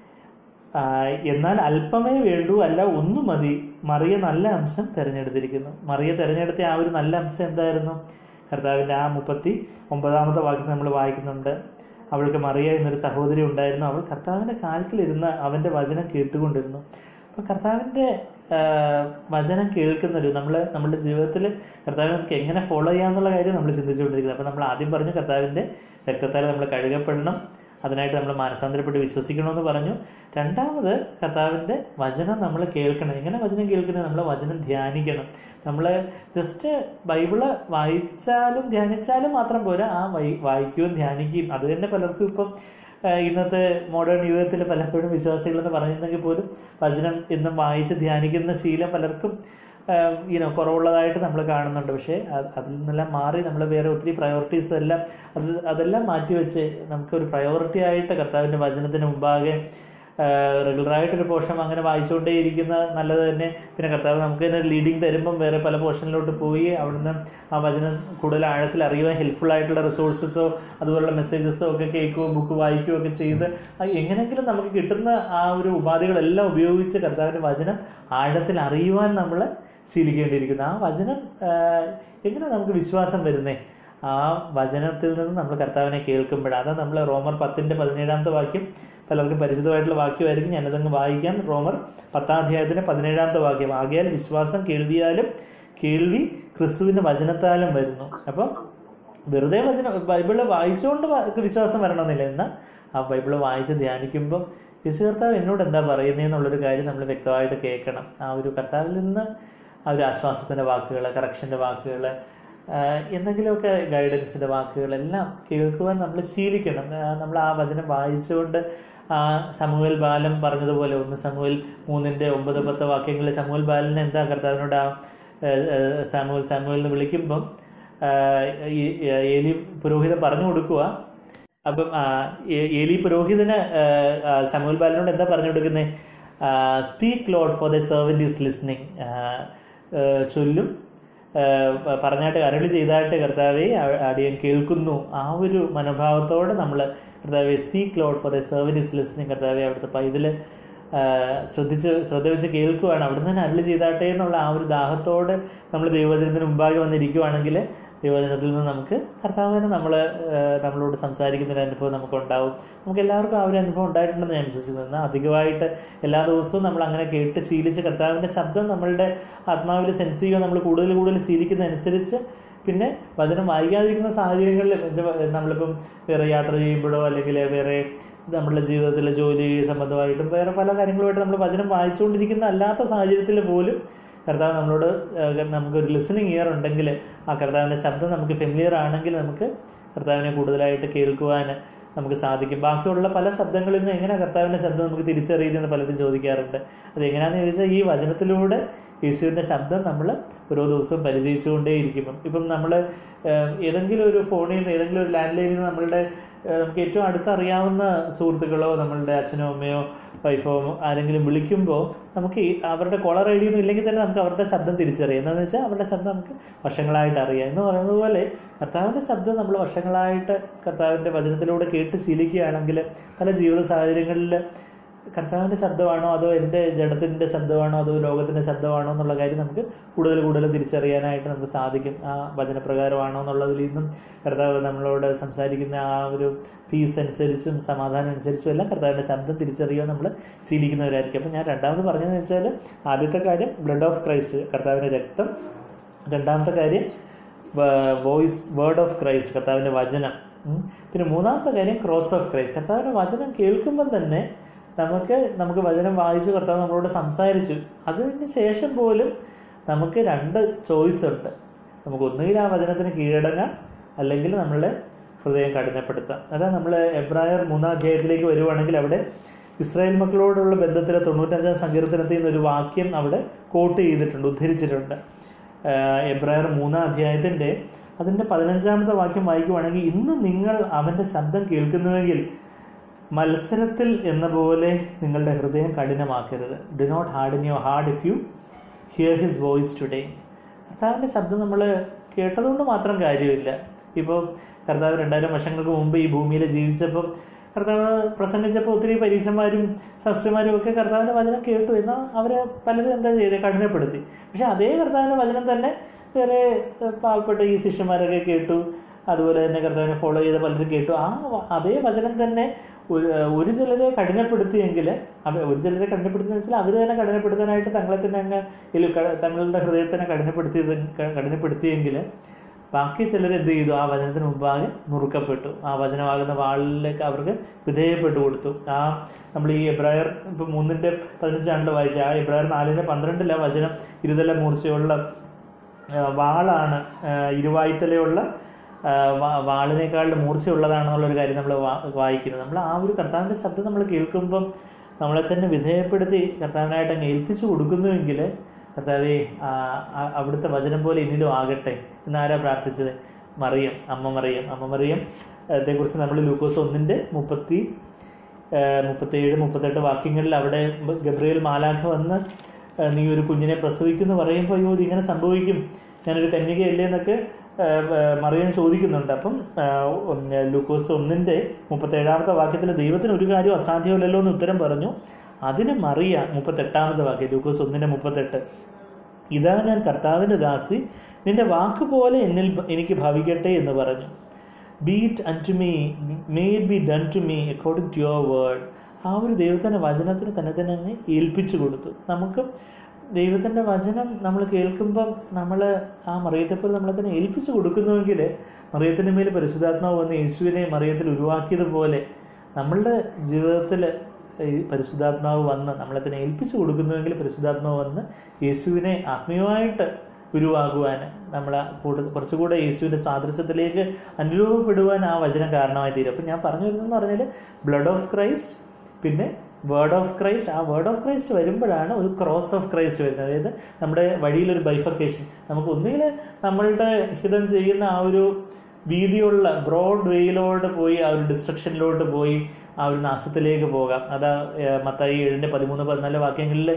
ആ, എന്നാൽ അല്പമേ വേണ്ടൂ അല്ല ഒന്നു മതി മറിയ നല്ല അംശം തിരഞ്ഞെടുത്തിരിക്കുന്നു മറിയ തിരഞ്ഞെടുത്ത ആ ഒരു നല്ല അംശം എന്തായിരുന്നു കർത്താവിൻ്റെ ആ മുപ്പത്തി ഒമ്പതാമത്തെ വാക്യത്തിൽ നമ്മൾ വായിക്കുന്നുണ്ട് അവൾക്ക് മറിയ എന്നൊരു സഹോദരി ഉണ്ടായിരുന്നു അവൾ കർത്താവിൻ്റെ കാലത്തിലിരുന്ന് അവൻ്റെ വചനം കേട്ടുകൊണ്ടിരുന്നു അപ്പോൾ കർത്താവിൻ്റെ ആ, വചനം കേൾക്കുന്നൊരു നമ്മൾ നമ്മുടെ ജീവിതത്തിൽ കർത്താവിനെ നമുക്ക് എങ്ങനെ ഫോളോ ചെയ്യാമെന്നുള്ള കാര്യം നമ്മൾ ചിന്തിച്ചുകൊണ്ടിരിക്കുന്നത് അപ്പോൾ നമ്മൾ ആദ്യം പറഞ്ഞു കർത്താവിൻ്റെ രക്തത്താൽ നമ്മൾ കഴുകപ്പെടണം അതിനായിട്ട് നമ്മൾ മാനസാന്തരപ്പെട്ട് വിശ്വസിക്കണമെന്ന് പറഞ്ഞു രണ്ടാമത് കർത്താവിൻ്റെ വചനം നമ്മൾ കേൾക്കണം എങ്ങനെ വചനം കേൾക്കുന്നത് നമ്മൾ വചനം ധ്യാനിക്കണം നമ്മൾ ജസ്റ്റ് ബൈബിള് വായിച്ചാലും ധ്യാനിച്ചാലും മാത്രം പോരാ ആ വൈ വായിക്കുകയും ധ്യാനിക്കുകയും അത് തന്നെ പലർക്കും ഇപ്പം ആ, ഇന്നത്തെ മോഡേൺ യുഗത്തിൽ പലപ്പോഴും വിശ്വാസികളെന്ന് പറയുന്നെങ്കിൽ പോലും വചനം എന്നും വായിച്ച് ധ്യാനിക്കുന്ന ശീലം പലർക്കും ഈനോ കുറവുള്ളതായിട്ട് നമ്മൾ കാണുന്നുണ്ട് പക്ഷേ അത് അതിൽ നിന്നെല്ലാം മാറി നമ്മൾ വേറെ ഒത്തിരി പ്രയോറിറ്റീസ് എല്ലാം അത് അതെല്ലാം മാറ്റിവെച്ച് നമുക്കൊരു പ്രയോറിറ്റി ആയിട്ട് കർത്താവിൻ്റെ വചനത്തിന് മുമ്പാകെ റെഗുലറായിട്ടൊരു പോർഷൻ അങ്ങനെ വായിച്ചുകൊണ്ടേ ഇരിക്കുന്ന നല്ലത് തന്നെ പിന്നെ കർത്താവ് നമുക്ക് തന്നെ ലീഡിങ് തരുമ്പം വേറെ പല പോർഷനിലോട്ട് പോയി അവിടുന്ന് ആ വചനം കൂടുതൽ ആഴത്തിൽ അറിയുവാൻ ഹെൽപ്ഫുൾ ആയിട്ടുള്ള റിസോഴ്സസോ അതുപോലുള്ള മെസ്സേജസോ ഒക്കെ കേൾക്കുകയോ ബുക്ക് വായിക്കുകയോ ഒക്കെ ചെയ്ത് അത് എങ്ങനെയെങ്കിലും നമുക്ക് കിട്ടുന്ന ആ ഒരു ഉപാധികളെല്ലാം ഉപയോഗിച്ച് കർത്താവിൻ്റെ വചനം ആഴത്തിൽ അറിയുവാൻ നമ്മൾ ശീലിക്കേണ്ടിയിരിക്കുന്നു ആ വചനം ആ, എങ്ങനെ നമുക്ക് വിശ്വാസം വരുന്നേ ആ വചനത്തിൽ നിന്ന് നമ്മൾ കർത്താവിനെ കേൾക്കുമ്പോഴാണ് അതാ നമ്മൾ റോമർ പത്തിൻ്റെ പതിനേഴാമത്തെ വാക്യം പലർക്കും പരിചിതമായിട്ടുള്ള വാക്യമായിരിക്കും ഞാനതങ്ങ് വായിക്കാം റോമർ പത്താം അധ്യായത്തിന് പതിനേഴാമത്തെ വാക്യം ആകിയാൽ വിശ്വാസം കേൾവിയാലും കേൾവി ക്രിസ്തുവിൻ്റെ വചനത്താലും വരുന്നു അപ്പം വെറുതെ വചനം ബൈബിള് വായിച്ചുകൊണ്ട് വ- വിശ്വാസം വരണമെന്നില്ല എന്നാൽ ആ ബൈബിള് വായിച്ച് ധ്യാനിക്കുമ്പം യേശു കർത്താവ് എന്നോട് എന്താ പറയുന്നതെന്നുള്ളൊരു കാര്യം നമ്മൾ വ്യക്തമായിട്ട് കേൾക്കണം ആ ഒരു കർത്താവിൽ നിന്ന് ആ ഒരു ആശ്വാസത്തിൻ്റെ വാക്കുകൾ കറക്ഷൻ്റെ വാക്കുകൾ എന്തെങ്കിലുമൊക്കെ ഗൈഡൻസിൻ്റെ വാക്കുകളെല്ലാം കേൾക്കുവാൻ നമ്മൾ ശീലിക്കണം ആ, നമ്മൾ ആ വചനം വായിച്ചുകൊണ്ട് ആ സമൂഹൽ ബാലം പറഞ്ഞതുപോലെ ഒന്ന് സമൂഹൽ മൂന്നിൻ്റെ ഒമ്പത് പത്ത് വാക്യങ്ങളിൽ സമൂഹൽ ബാലനെ എന്താ കർത്താവിനോട് ആ സാമുവൽ സാമുവൽ എന്ന് വിളിക്കുമ്പം ആ, ഈ ഏലി പുരോഹിതൻ പറഞ്ഞു കൊടുക്കുക അപ്പം ആ, ഏ- ഏലി പുരോഹിതന് ആ, ആ, സമൂഹൽ ബാലനോട് എന്താ പറഞ്ഞു കൊടുക്കുന്നത് speak Lord for the servant is listening ചൊല്ലും ആ, പറഞ്ഞാട്ട് അരളി ചെയ്തായിട്ട് കർത്താവെ അ- അടിയൻ കേൾക്കുന്നു ആ ഒരു മനോഭാവത്തോടെ നമ്മൾ കർത്താവെ speak Lord for the servant is listening കർത്താവെ അവിടുത്തെ പൈതൽ ശ്രദ്ധിച്ച് ശ്രദ്ധ വെച്ച് കേൾക്കുവാണ് അവിടുന്ന് തന്നെ അരളി ചെയ്താട്ടെ എന്നുള്ള ആ ഒരു ദാഹത്തോട് നമ്മൾ ദൈവവചനത്തിന് മുമ്പാകെ വന്നിരിക്കുവാണെങ്കിൽ ദൈവവചനത്തിൽ നിന്ന് നമുക്ക് കർത്താവിന് നമ്മൾ നമ്മളോട് സംസാരിക്കുന്ന ഒരു അനുഭവം നമുക്ക് ഉണ്ടാവും നമുക്ക് എല്ലാവർക്കും ആ ഒരു അനുഭവം ഉണ്ടായിട്ടുണ്ടെന്ന് ഞാൻ വിശ്വസിക്കുന്നു എന്നാൽ അധികമായിട്ട് എല്ലാ ദിവസവും നമ്മൾ അങ്ങനെ കേട്ട് ശീലിച്ച് കർത്താവിൻ്റെ ശബ്ദം നമ്മളുടെ ആത്മാവിൽ സെൻസ് ചെയ്യുക നമ്മൾ കൂടുതൽ കൂടുതൽ ശീലിക്കുന്നതനുസരിച്ച് പിന്നെ വചനം വായിക്കാതിരിക്കുന്ന സാഹചര്യങ്ങളിൽ എന്നുവെച്ചാൽ നമ്മളിപ്പം വേറെ യാത്ര ചെയ്യുമ്പോഴോ അല്ലെങ്കിൽ വേറെ നമ്മുടെ ജീവിതത്തിലെ ജോലി സംബന്ധമായിട്ടും വേറെ പല കാര്യങ്ങളുമായിട്ട് നമ്മൾ വചനം വായിച്ചുകൊണ്ടിരിക്കുന്ന അല്ലാത്ത സാഹചര്യത്തിൽ പോലും കർത്താവ് നമ്മളോട് ഏഹ്, നമുക്കൊരു ലിസണിങ് ഇയർ ഉണ്ടെങ്കിൽ ആ കർത്താവിൻ്റെ ശബ്ദം നമുക്ക് ഫെമിലിയർ ആണെങ്കിൽ നമുക്ക് കർത്താവിനെ കൂടുതലായിട്ട് കേൾക്കുവാൻ നമുക്ക് സാധിക്കും ബാക്കിയുള്ള പല ശബ്ദങ്ങളിൽ നിന്ന് എങ്ങനെ കർത്താവിൻ്റെ ശബ്ദം നമുക്ക് തിരിച്ചറിയുന്നതെന്ന് പലരും ചോദിക്കാറുണ്ട് അത് എങ്ങനെയാണെന്ന് ചോദിച്ചാൽ ഈ വചനത്തിലൂടെ യേശുവിൻ്റെ ശബ്ദം നമ്മൾ ഓരോ ദിവസവും പരിചയിച്ചുകൊണ്ടേയിരിക്കും ഇപ്പം നമ്മൾ ഏതെങ്കിലും ഒരു ഫോണിൽ നിന്ന് ഏതെങ്കിലും ഒരു ലാൻഡ് ലൈനിൽ നിന്ന് നമ്മളുടെ ഏഹ്, നമുക്ക് ഏറ്റവും അടുത്തറിയാവുന്ന സുഹൃത്തുക്കളോ നമ്മളുടെ അച്ഛനോ അമ്മയോ വൈഫോ ആരെങ്കിലും വിളിക്കുമ്പോൾ നമുക്ക് ഈ അവരുടെ കോളർ ഐ ഡി ഒന്നും ഇല്ലെങ്കിൽ തന്നെ നമുക്ക് അവരുടെ ശബ്ദം തിരിച്ചറിയാം എന്താണെന്ന് വെച്ചാൽ അവരുടെ ശബ്ദം നമുക്ക് വർഷങ്ങളായിട്ട് അറിയാം എന്ന് പറയുന്നത് പോലെ കർത്താവിൻ്റെ ശബ്ദം നമ്മൾ വർഷങ്ങളായിട്ട് കർത്താവിൻ്റെ വചനത്തിലൂടെ കേട്ട് ശീലിക്കുകയാണെങ്കിൽ പല ജീവിത സാഹചര്യങ്ങളിൽ കർത്താവിൻ്റെ ശബ്ദമാണോ അതോ എൻ്റെ ജഡത്തിൻ്റെ ശബ്ദമാണോ അതോ ലോകത്തിൻ്റെ ശബ്ദമാണോ എന്നുള്ള കാര്യം നമുക്ക് കൂടുതൽ കൂടുതൽ തിരിച്ചറിയാനായിട്ട് നമുക്ക് സാധിക്കും ആ വചനപ്രകാരമാണോ എന്നുള്ളതിൽ നിന്നും കർത്താവ് നമ്മളോട് സംസാരിക്കുന്ന ആ ഒരു പീസ് അനുസരിച്ചും സമാധാനം അനുസരിച്ചും എല്ലാം കർത്താവിൻ്റെ ശബ്ദം തിരിച്ചറിയുക നമ്മൾ ശീലിക്കുന്നവരായിരിക്കും അപ്പം ഞാൻ രണ്ടാമത് പറഞ്ഞതെന്ന് വെച്ചാൽ ആദ്യത്തെ കാര്യം ബ്ലഡ് ഓഫ് ക്രൈസ്റ്റ് കർത്താവിൻ്റെ രക്തം രണ്ടാമത്തെ കാര്യം വോയിസ് വേർഡ് ഓഫ് ക്രൈസ്റ്റ് കർത്താവിൻ്റെ വചനം ഉം. പിന്നെ മൂന്നാമത്തെ കാര്യം ക്രോസ് ഓഫ് ക്രൈസ്റ്റ് കർത്താവിൻ്റെ വചനം കേൾക്കുമ്പം തന്നെ നമുക്ക് നമുക്ക് വചനം വായിച്ചു കർത്താവ് നമ്മളോട് സംസാരിച്ചു അതിന് ശേഷം പോലും നമുക്ക് രണ്ട് ചോയ്സ് ഉണ്ട് നമുക്ക് ഒന്നുകിൽ ആ വചനത്തിന് കീഴടങ്ങാം അല്ലെങ്കിൽ നമ്മളുടെ ഹൃദയം കഠിനപ്പെടുത്താം അതാ നമ്മൾ എബ്രായർ മൂന്നാം അധ്യായത്തിലേക്ക് വരുവാണെങ്കിൽ അവിടെ ഇസ്രായേൽ മക്കളോടുള്ള ബന്ധത്തിലെ തൊണ്ണൂറ്റഞ്ചാം സങ്കീർത്തനത്തിൽ നിന്ന് ഒരു വാക്യം അവിടെ കോട്ട് ചെയ്തിട്ടുണ്ട് ഉദ്ധരിച്ചിട്ടുണ്ട് ആഹ് എബ്രായർ മൂന്നാം അധ്യായത്തിൻ്റെ അതിൻ്റെ പതിനഞ്ചാമത്തെ വാക്യം വായിക്കുവാണെങ്കിൽ ഇന്ന് നിങ്ങൾ അവൻ്റെ ശബ്ദം കേൾക്കുന്നുവെങ്കിൽ മത്സരത്തിൽ എന്ന പോലെ നിങ്ങളുടെ ഹൃദയം കഠിനമാക്കരുത് do not harden your heart if you hear his voice today കർത്താവിൻ്റെ ശബ്ദം നമ്മൾ കേട്ടതുകൊണ്ട് മാത്രം കാര്യമില്ല ഇപ്പോൾ കർത്താവ് രണ്ടായിരം വർഷങ്ങൾക്ക് മുമ്പ് ഈ ഭൂമിയിൽ ജീവിച്ചപ്പം കർത്താവ് പ്രസംഗിച്ചപ്പോൾ ഒത്തിരി പരീക്ഷന്മാരും ശാസ്ത്രിമാരും ഒക്കെ കർത്താവിൻ്റെ വചനം കേട്ടു എന്നാൽ അവരെ പലരും എന്താ ചെയ്തത് കഠിനപ്പെടുത്തി പക്ഷേ അതേ കർത്താവിൻ്റെ വചനം തന്നെ വേറെ ഏഹ്, പാവപ്പെട്ട ഈ ശിഷ്യന്മാരൊക്കെ കേട്ടു അതുപോലെ തന്നെ കർത്താവിനെ ഫോളോ ചെയ്ത പലരും കേട്ടു ആ വ- അതേ വചനം തന്നെ ഒരു ഒരു ചിലരെ കഠിനപ്പെടുത്തിയെങ്കിൽ അവ ഒരു ചിലരെ കഠിനപ്പെടുത്തുന്ന വെച്ചാൽ അവർ തന്നെ കഠിനപ്പെടുത്താനായിട്ട് തങ്ങളെ തന്നെ അങ്ങ് ഇല്ല, ക- തങ്ങളുടെ ഹൃദയത്തിനെ കഠിനപ്പെടുത്തിയത് ക- കഠിനപ്പെടുത്തിയെങ്കിൽ ബാക്കി ചിലർ എന്ത് ചെയ്തു ആ വചനത്തിന് മുമ്പാകെ നുറുക്കപ്പെട്ടു ആ വചനമാകുന്ന വാളിലേക്ക് അവർക്ക് വിധേയപ്പെട്ടു കൊടുത്തു ആ നമ്മൾ ഈ എബ്രായർ ഇപ്പം മൂന്നിൻ്റെ പതിനഞ്ചാണ്ട് വായിച്ച ആ എബ്രായർ നാലിൻ്റെ പന്ത്രണ്ടിലെ വചനം ഇരുതല മൂർച്ചയുള്ള ആ, വാളാണ് ആ, ഇരുവായ്ത്തലയുള്ള ആ, വാ- വാളിനേക്കാളും മൂർച്ചയുള്ളതാണെന്നുള്ളൊരു കാര്യം നമ്മൾ വായിക്കുന്നത് നമ്മൾ ആ ഒരു കർത്താവിൻ്റെ ശബ്ദം നമ്മൾ കേൾക്കുമ്പം നമ്മളെ തന്നെ വിധേയപ്പെടുത്തി കർത്താവിനായിട്ട് അങ്ങ് ഏൽപ്പിച്ചു കൊടുക്കുന്നുവെങ്കിൽ കർത്താവെ ആ, ആ- അവിടുത്തെ വചനം പോലെ എന്നിലും ആകട്ടെ എന്നാരാ പ്രാർത്ഥിച്ചത് മറിയം അമ്മ മറിയം അമ്മ മറിയം അതേക്കുറിച്ച് നമ്മൾ ലൂക്കോസ് ഒന്നിൻ്റെ മുപ്പത്തി മുപ്പത്തേഴ് മുപ്പത്തെട്ട് വാക്യങ്ങളിൽ അവിടെ ഗബ്രിയേൽ മാലാഖ വന്ന് ആ, നീ ഒരു കുഞ്ഞിനെ പ്രസവിക്കുന്നു പറയുമ്പോൾ അയ്യോ ഇതിങ്ങനെ സംഭവിക്കും ഞാനൊരു കന്യകയല്ലേ എന്നൊക്കെ ആ, ആ, മറിയം ചോദിക്കുന്നുണ്ട് അപ്പം ആ, ഒന്ന് ലൂക്കോസ് ഒന്നിൻ്റെ മുപ്പത്തേഴാമത്തെ വാക്യത്തിൽ ദൈവത്തിന് ഒരു കാര്യം അസാധ്യമല്ലല്ലോ എന്ന് ഉത്തരം പറഞ്ഞു അതിന് മറിയ മുപ്പത്തെട്ടാമത്തെ വാക്യം ലൂക്കോസ് ഒന്നിൻ്റെ മുപ്പത്തെട്ട് ഇതാ ഞാൻ കർത്താവിൻ്റെ ദാസി നിന്റെ വാക്ക് പോലെ എന്നിൽ ഭ- എനിക്ക് ഭവിക്കട്ടെ എന്ന് പറഞ്ഞു be it unto me may it be done to me according to your word ആ ഒരു ദൈവത്തിൻ്റെ വചനത്തിന് തന്നെ തന്നെ അങ്ങ് ഏൽപ്പിച്ചു കൊടുത്തു നമുക്ക് ദൈവത്തിൻ്റെ വചനം നമ്മൾ കേൾക്കുമ്പം നമ്മൾ ആ മറിയത്തെപ്പോലെ നമ്മളെ തന്നെ ഏൽപ്പിച്ചു കൊടുക്കുന്നുവെങ്കിൽ മറിയത്തിൻ്റെ മേൽ പരിശുദ്ധാത്മാവ് വന്ന് യേശുവിനെ മറിയത്തിൽ ഉരുവാക്കിയതുപോലെ നമ്മളുടെ ജീവിതത്തിൽ ഈ പരിശുദ്ധാത്മാവ് വന്ന് നമ്മളെ തന്നെ ഏൽപ്പിച്ചു കൊടുക്കുന്നുവെങ്കിൽ പരിശുദ്ധാത്മാവ് വന്ന് യേശുവിനെ ആത്മീയമായിട്ട് ഗുരുവാകുവാൻ നമ്മൾ കൂടുതൽ കുറച്ചുകൂടെ യേശുവിൻ്റെ സാദൃശ്യത്തിലേക്ക് അനുരൂപപ്പെടുവാൻ ആ വചനം കാരണമായി തീരും അപ്പം ഞാൻ പറഞ്ഞു വരുന്നതെന്ന് പറഞ്ഞാൽ ബ്ലഡ് ഓഫ് ക്രൈസ്റ്റ് പിന്നെ വേർഡ് ഓഫ് ക്രൈസ്റ്റ് ആ വേർഡ് ഓഫ് ക്രൈസ്റ്റ് വരുമ്പോഴാണ് ഒരു ക്രോസ് ഓഫ് ക്രൈസ്റ്റ് വരുന്നത് അതായത് നമ്മുടെ വഴിയിലൊരു ബൈഫർക്കേഷൻ നമുക്ക് ഒന്നുകിൽ നമ്മളുടെ ഹിതം ചെയ്യുന്ന ആ ഒരു വീതിയുള്ള ബ്രോഡ് വേയിലോട്ട് പോയി ആ ഒരു ഡിസ്ട്രക്ഷനിലോട്ട് പോയി ആ ഒരു നാശത്തിലേക്ക് പോകാം അതാ ഏഹ്, മത്തായി ഏഴിൻ്റെ പതിമൂന്ന് പതിനാല് വാക്യങ്ങളിൽ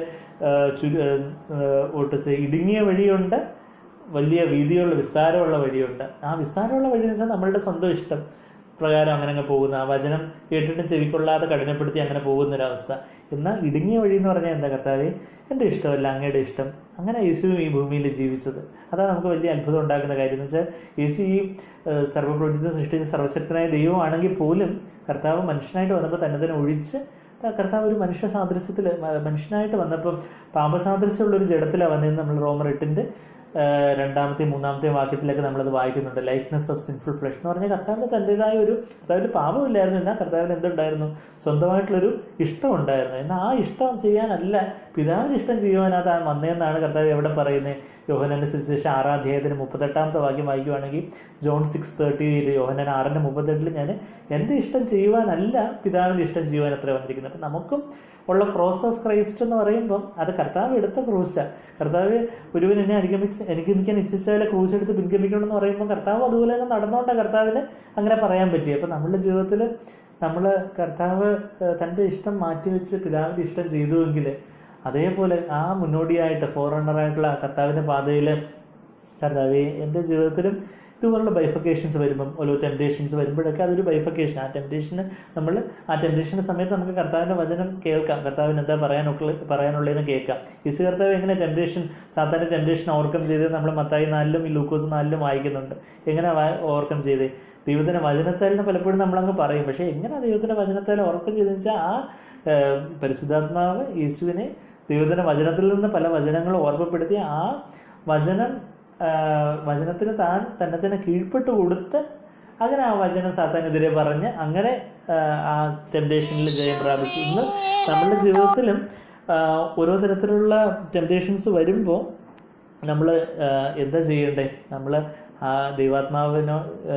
ഓട്ടസ് ഇടുങ്ങിയ വഴിയുണ്ട് വലിയ വീതിയുള്ള വിസ്താരമുള്ള വഴിയുണ്ട് ആ വിസ്താരമുള്ള വഴി എന്ന് വെച്ചാൽ നമ്മളുടെ സ്വന്തം ഇഷ്ടം പ്രകാരം അങ്ങനെ അങ്ങ് പോകുന്ന ആ വചനം കേട്ടിട്ട് ചെവിക്കൊള്ളാതെ കഠിനപ്പെടുത്തി അങ്ങനെ പോകുന്ന ഒരവസ്ഥ എന്നാൽ ഇടുങ്ങിയ വഴി എന്ന് പറഞ്ഞാൽ എന്താ കർത്താവേ എൻ്റെ ഇഷ്ടമല്ല അങ്ങയുടെ ഇഷ്ടം അങ്ങനെ യേശു ഈ ഭൂമിയിൽ ജീവിച്ചത് അതാണ് നമുക്ക് വലിയ അത്ഭുതം ഉണ്ടാക്കുന്ന കാര്യം എന്ന് വെച്ചാൽ യേശു ഈ ഏഹ്, സർവ്വപ്രപഞ്ചത്തെ സൃഷ്ടിച്ച സർവശക്തനായ ദൈവമാണെങ്കിൽ പോലും കർത്താവ് മനുഷ്യനായിട്ട് വന്നപ്പോൾ തന്നെ തന്നെ ഒഴിച്ച് ത- കർത്താവ് ഒരു മനുഷ്യ സാദൃശ്യത്തിൽ മനുഷ്യനായിട്ട് വന്നപ്പം പാപസാദൃശ്യമുള്ള ഒരു ജഡത്തിലാണ് വന്നതെന്ന് നമ്മൾ റോമർ എട്ടിൻ്റെ രണ്ടാമത്തെ മൂന്നാമത്തെ വാക്യത്തിലൊക്കെ നമ്മളത് വായിക്കുന്നുണ്ട് ലൈക്നെസ് ഓഫ് സിൻഫുൾ ഫ്ലഷ് എന്ന് പറഞ്ഞാൽ കർത്താവിന് തൻ്റെതായ ഒരു കർത്താവിന് പാപമില്ലായിരുന്നു എന്നാൽ കർത്താവിന് എന്തുണ്ടായിരുന്നു സ്വന്തമായിട്ടുള്ളൊരു ഇഷ്ടം ഉണ്ടായിരുന്നു എന്നാൽ ആ ഇഷ്ടം ചെയ്യാനല്ല പിതാവിന് ഇഷ്ടം ചെയ്യുവാനാ താൻ വന്നതെന്നാണ് കർത്താവ് എവിടെ പറയുന്നത് യോഹനന്റെ സുവിശേഷം ആറാം അധ്യായത്തിന് മുപ്പത്തെട്ടാമത്തെ വാക്യം വായിക്കുവാണെങ്കിൽ ജോൺ സിക്സ് തേർട്ടി എയ്റ്റ് യോഹനൻ ആറിൻ്റെ മുപ്പത്തെട്ടിൽ ഞാൻ എൻ്റെ ഇഷ്ടം ചെയ്യുവാനല്ല പിതാവിൻ്റെ ഇഷ്ടം ചെയ്യുവാൻ അത്ര വന്നിരിക്കുന്നത് അപ്പം നമുക്കും ഉള്ള ക്രോസ് ഓഫ് ക്രൈസ്റ്റ് എന്ന് പറയുമ്പം അത് കർത്താവ് എടുത്ത ക്രൂസാണ് കർത്താവ് ഒരുവൻ എന്നെ അനുഗമിച്ച് അനുഗമിക്കാൻ ഇച്ഛിച്ചാൽ ക്രൂസ് എടുത്ത് പിൻഗമിക്കണം എന്ന് പറയുമ്പോൾ കർത്താവ് അതുപോലെ തന്നെ നടന്നുകൊണ്ടാണ് കർത്താവിന് അങ്ങനെ പറയാൻ പറ്റി അപ്പം നമ്മളുടെ ജീവിതത്തിൽ നമ്മൾ കർത്താവ് ഏഹ്, തൻ്റെ ഇഷ്ടം മാറ്റിവെച്ച് പിതാവിൻ്റെ ഇഷ്ടം ചെയ്തുവെങ്കിൽ അതേപോലെ ആ മുന്നോടിയായിട്ട് ഫോർ റണ്ണറായിട്ടുള്ള കർത്താവിൻ്റെ പാതയിൽ കർത്താവെ എൻ്റെ ജീവിതത്തിലും ഇതുപോലുള്ള ബൈഫക്കേഷൻസ് വരുമ്പം ഓരോ ടെംപ്റ്റേഷൻസ് വരുമ്പോഴൊക്കെ അതൊരു ബൈഫക്കേഷൻ ആ ടെംപ്റ്റേഷന് നമ്മൾ ആ ടെംപ്റ്റേഷൻ്റെ സമയത്ത് നമുക്ക് കർത്താവിൻ്റെ വചനം കേൾക്കാം കർത്താവിന് എന്താ പറയാനൊക്കെ പറയാനുള്ളതെന്ന് കേൾക്കാം യേശു കർത്താവ് എങ്ങനെ ടെംപ്റ്റേഷൻ സാധാരണ ടെംപ്റ്റേഷൻ ഓവർകം ചെയ്തത് നമ്മൾ മത്തായി നാലിലും ഈ ലൂക്കോസ് നാലിലും വായിക്കുന്നുണ്ട് എങ്ങനെ ഓവർകം ചെയ്തേ ദൈവത്തിൻ്റെ വചനത്താൽ എന്ന് പലപ്പോഴും നമ്മളങ്ങ് പറയും പക്ഷേ എങ്ങനെ ദൈവത്തിൻ്റെ വചനത്താൽ ഓവർകം ചെയ്തെന്ന് വെച്ചാൽ ആ ഏഹ്, പരിശുദ്ധാത്മാവ് യേശുവിനെ ദൈവത്തിൻ്റെ വചനത്തിൽ നിന്ന് പല വചനങ്ങളും ഓർമ്മപ്പെടുത്തി ആ വചനം ആ, വചനത്തിന് താൻ തന്നെ തന്നെ കീഴ്പ്പെട്ട് കൊടുത്ത് അങ്ങനെ ആ വചനം സാത്താനെതിരെ പറഞ്ഞ് അങ്ങനെ ആ, ആ ടെംപ്റ്റേഷനിൽ ജയം പ്രാപിച്ചു ഇന്ന് നമ്മളുടെ ജീവിതത്തിലും ആ, ഓരോ തരത്തിലുള്ള ടെംപ്റ്റേഷൻസ് വരുമ്പോൾ നമ്മൾ എന്താ ചെയ്യണ്ടേ നമ്മൾ ആ ദൈവാത്മാവിനോ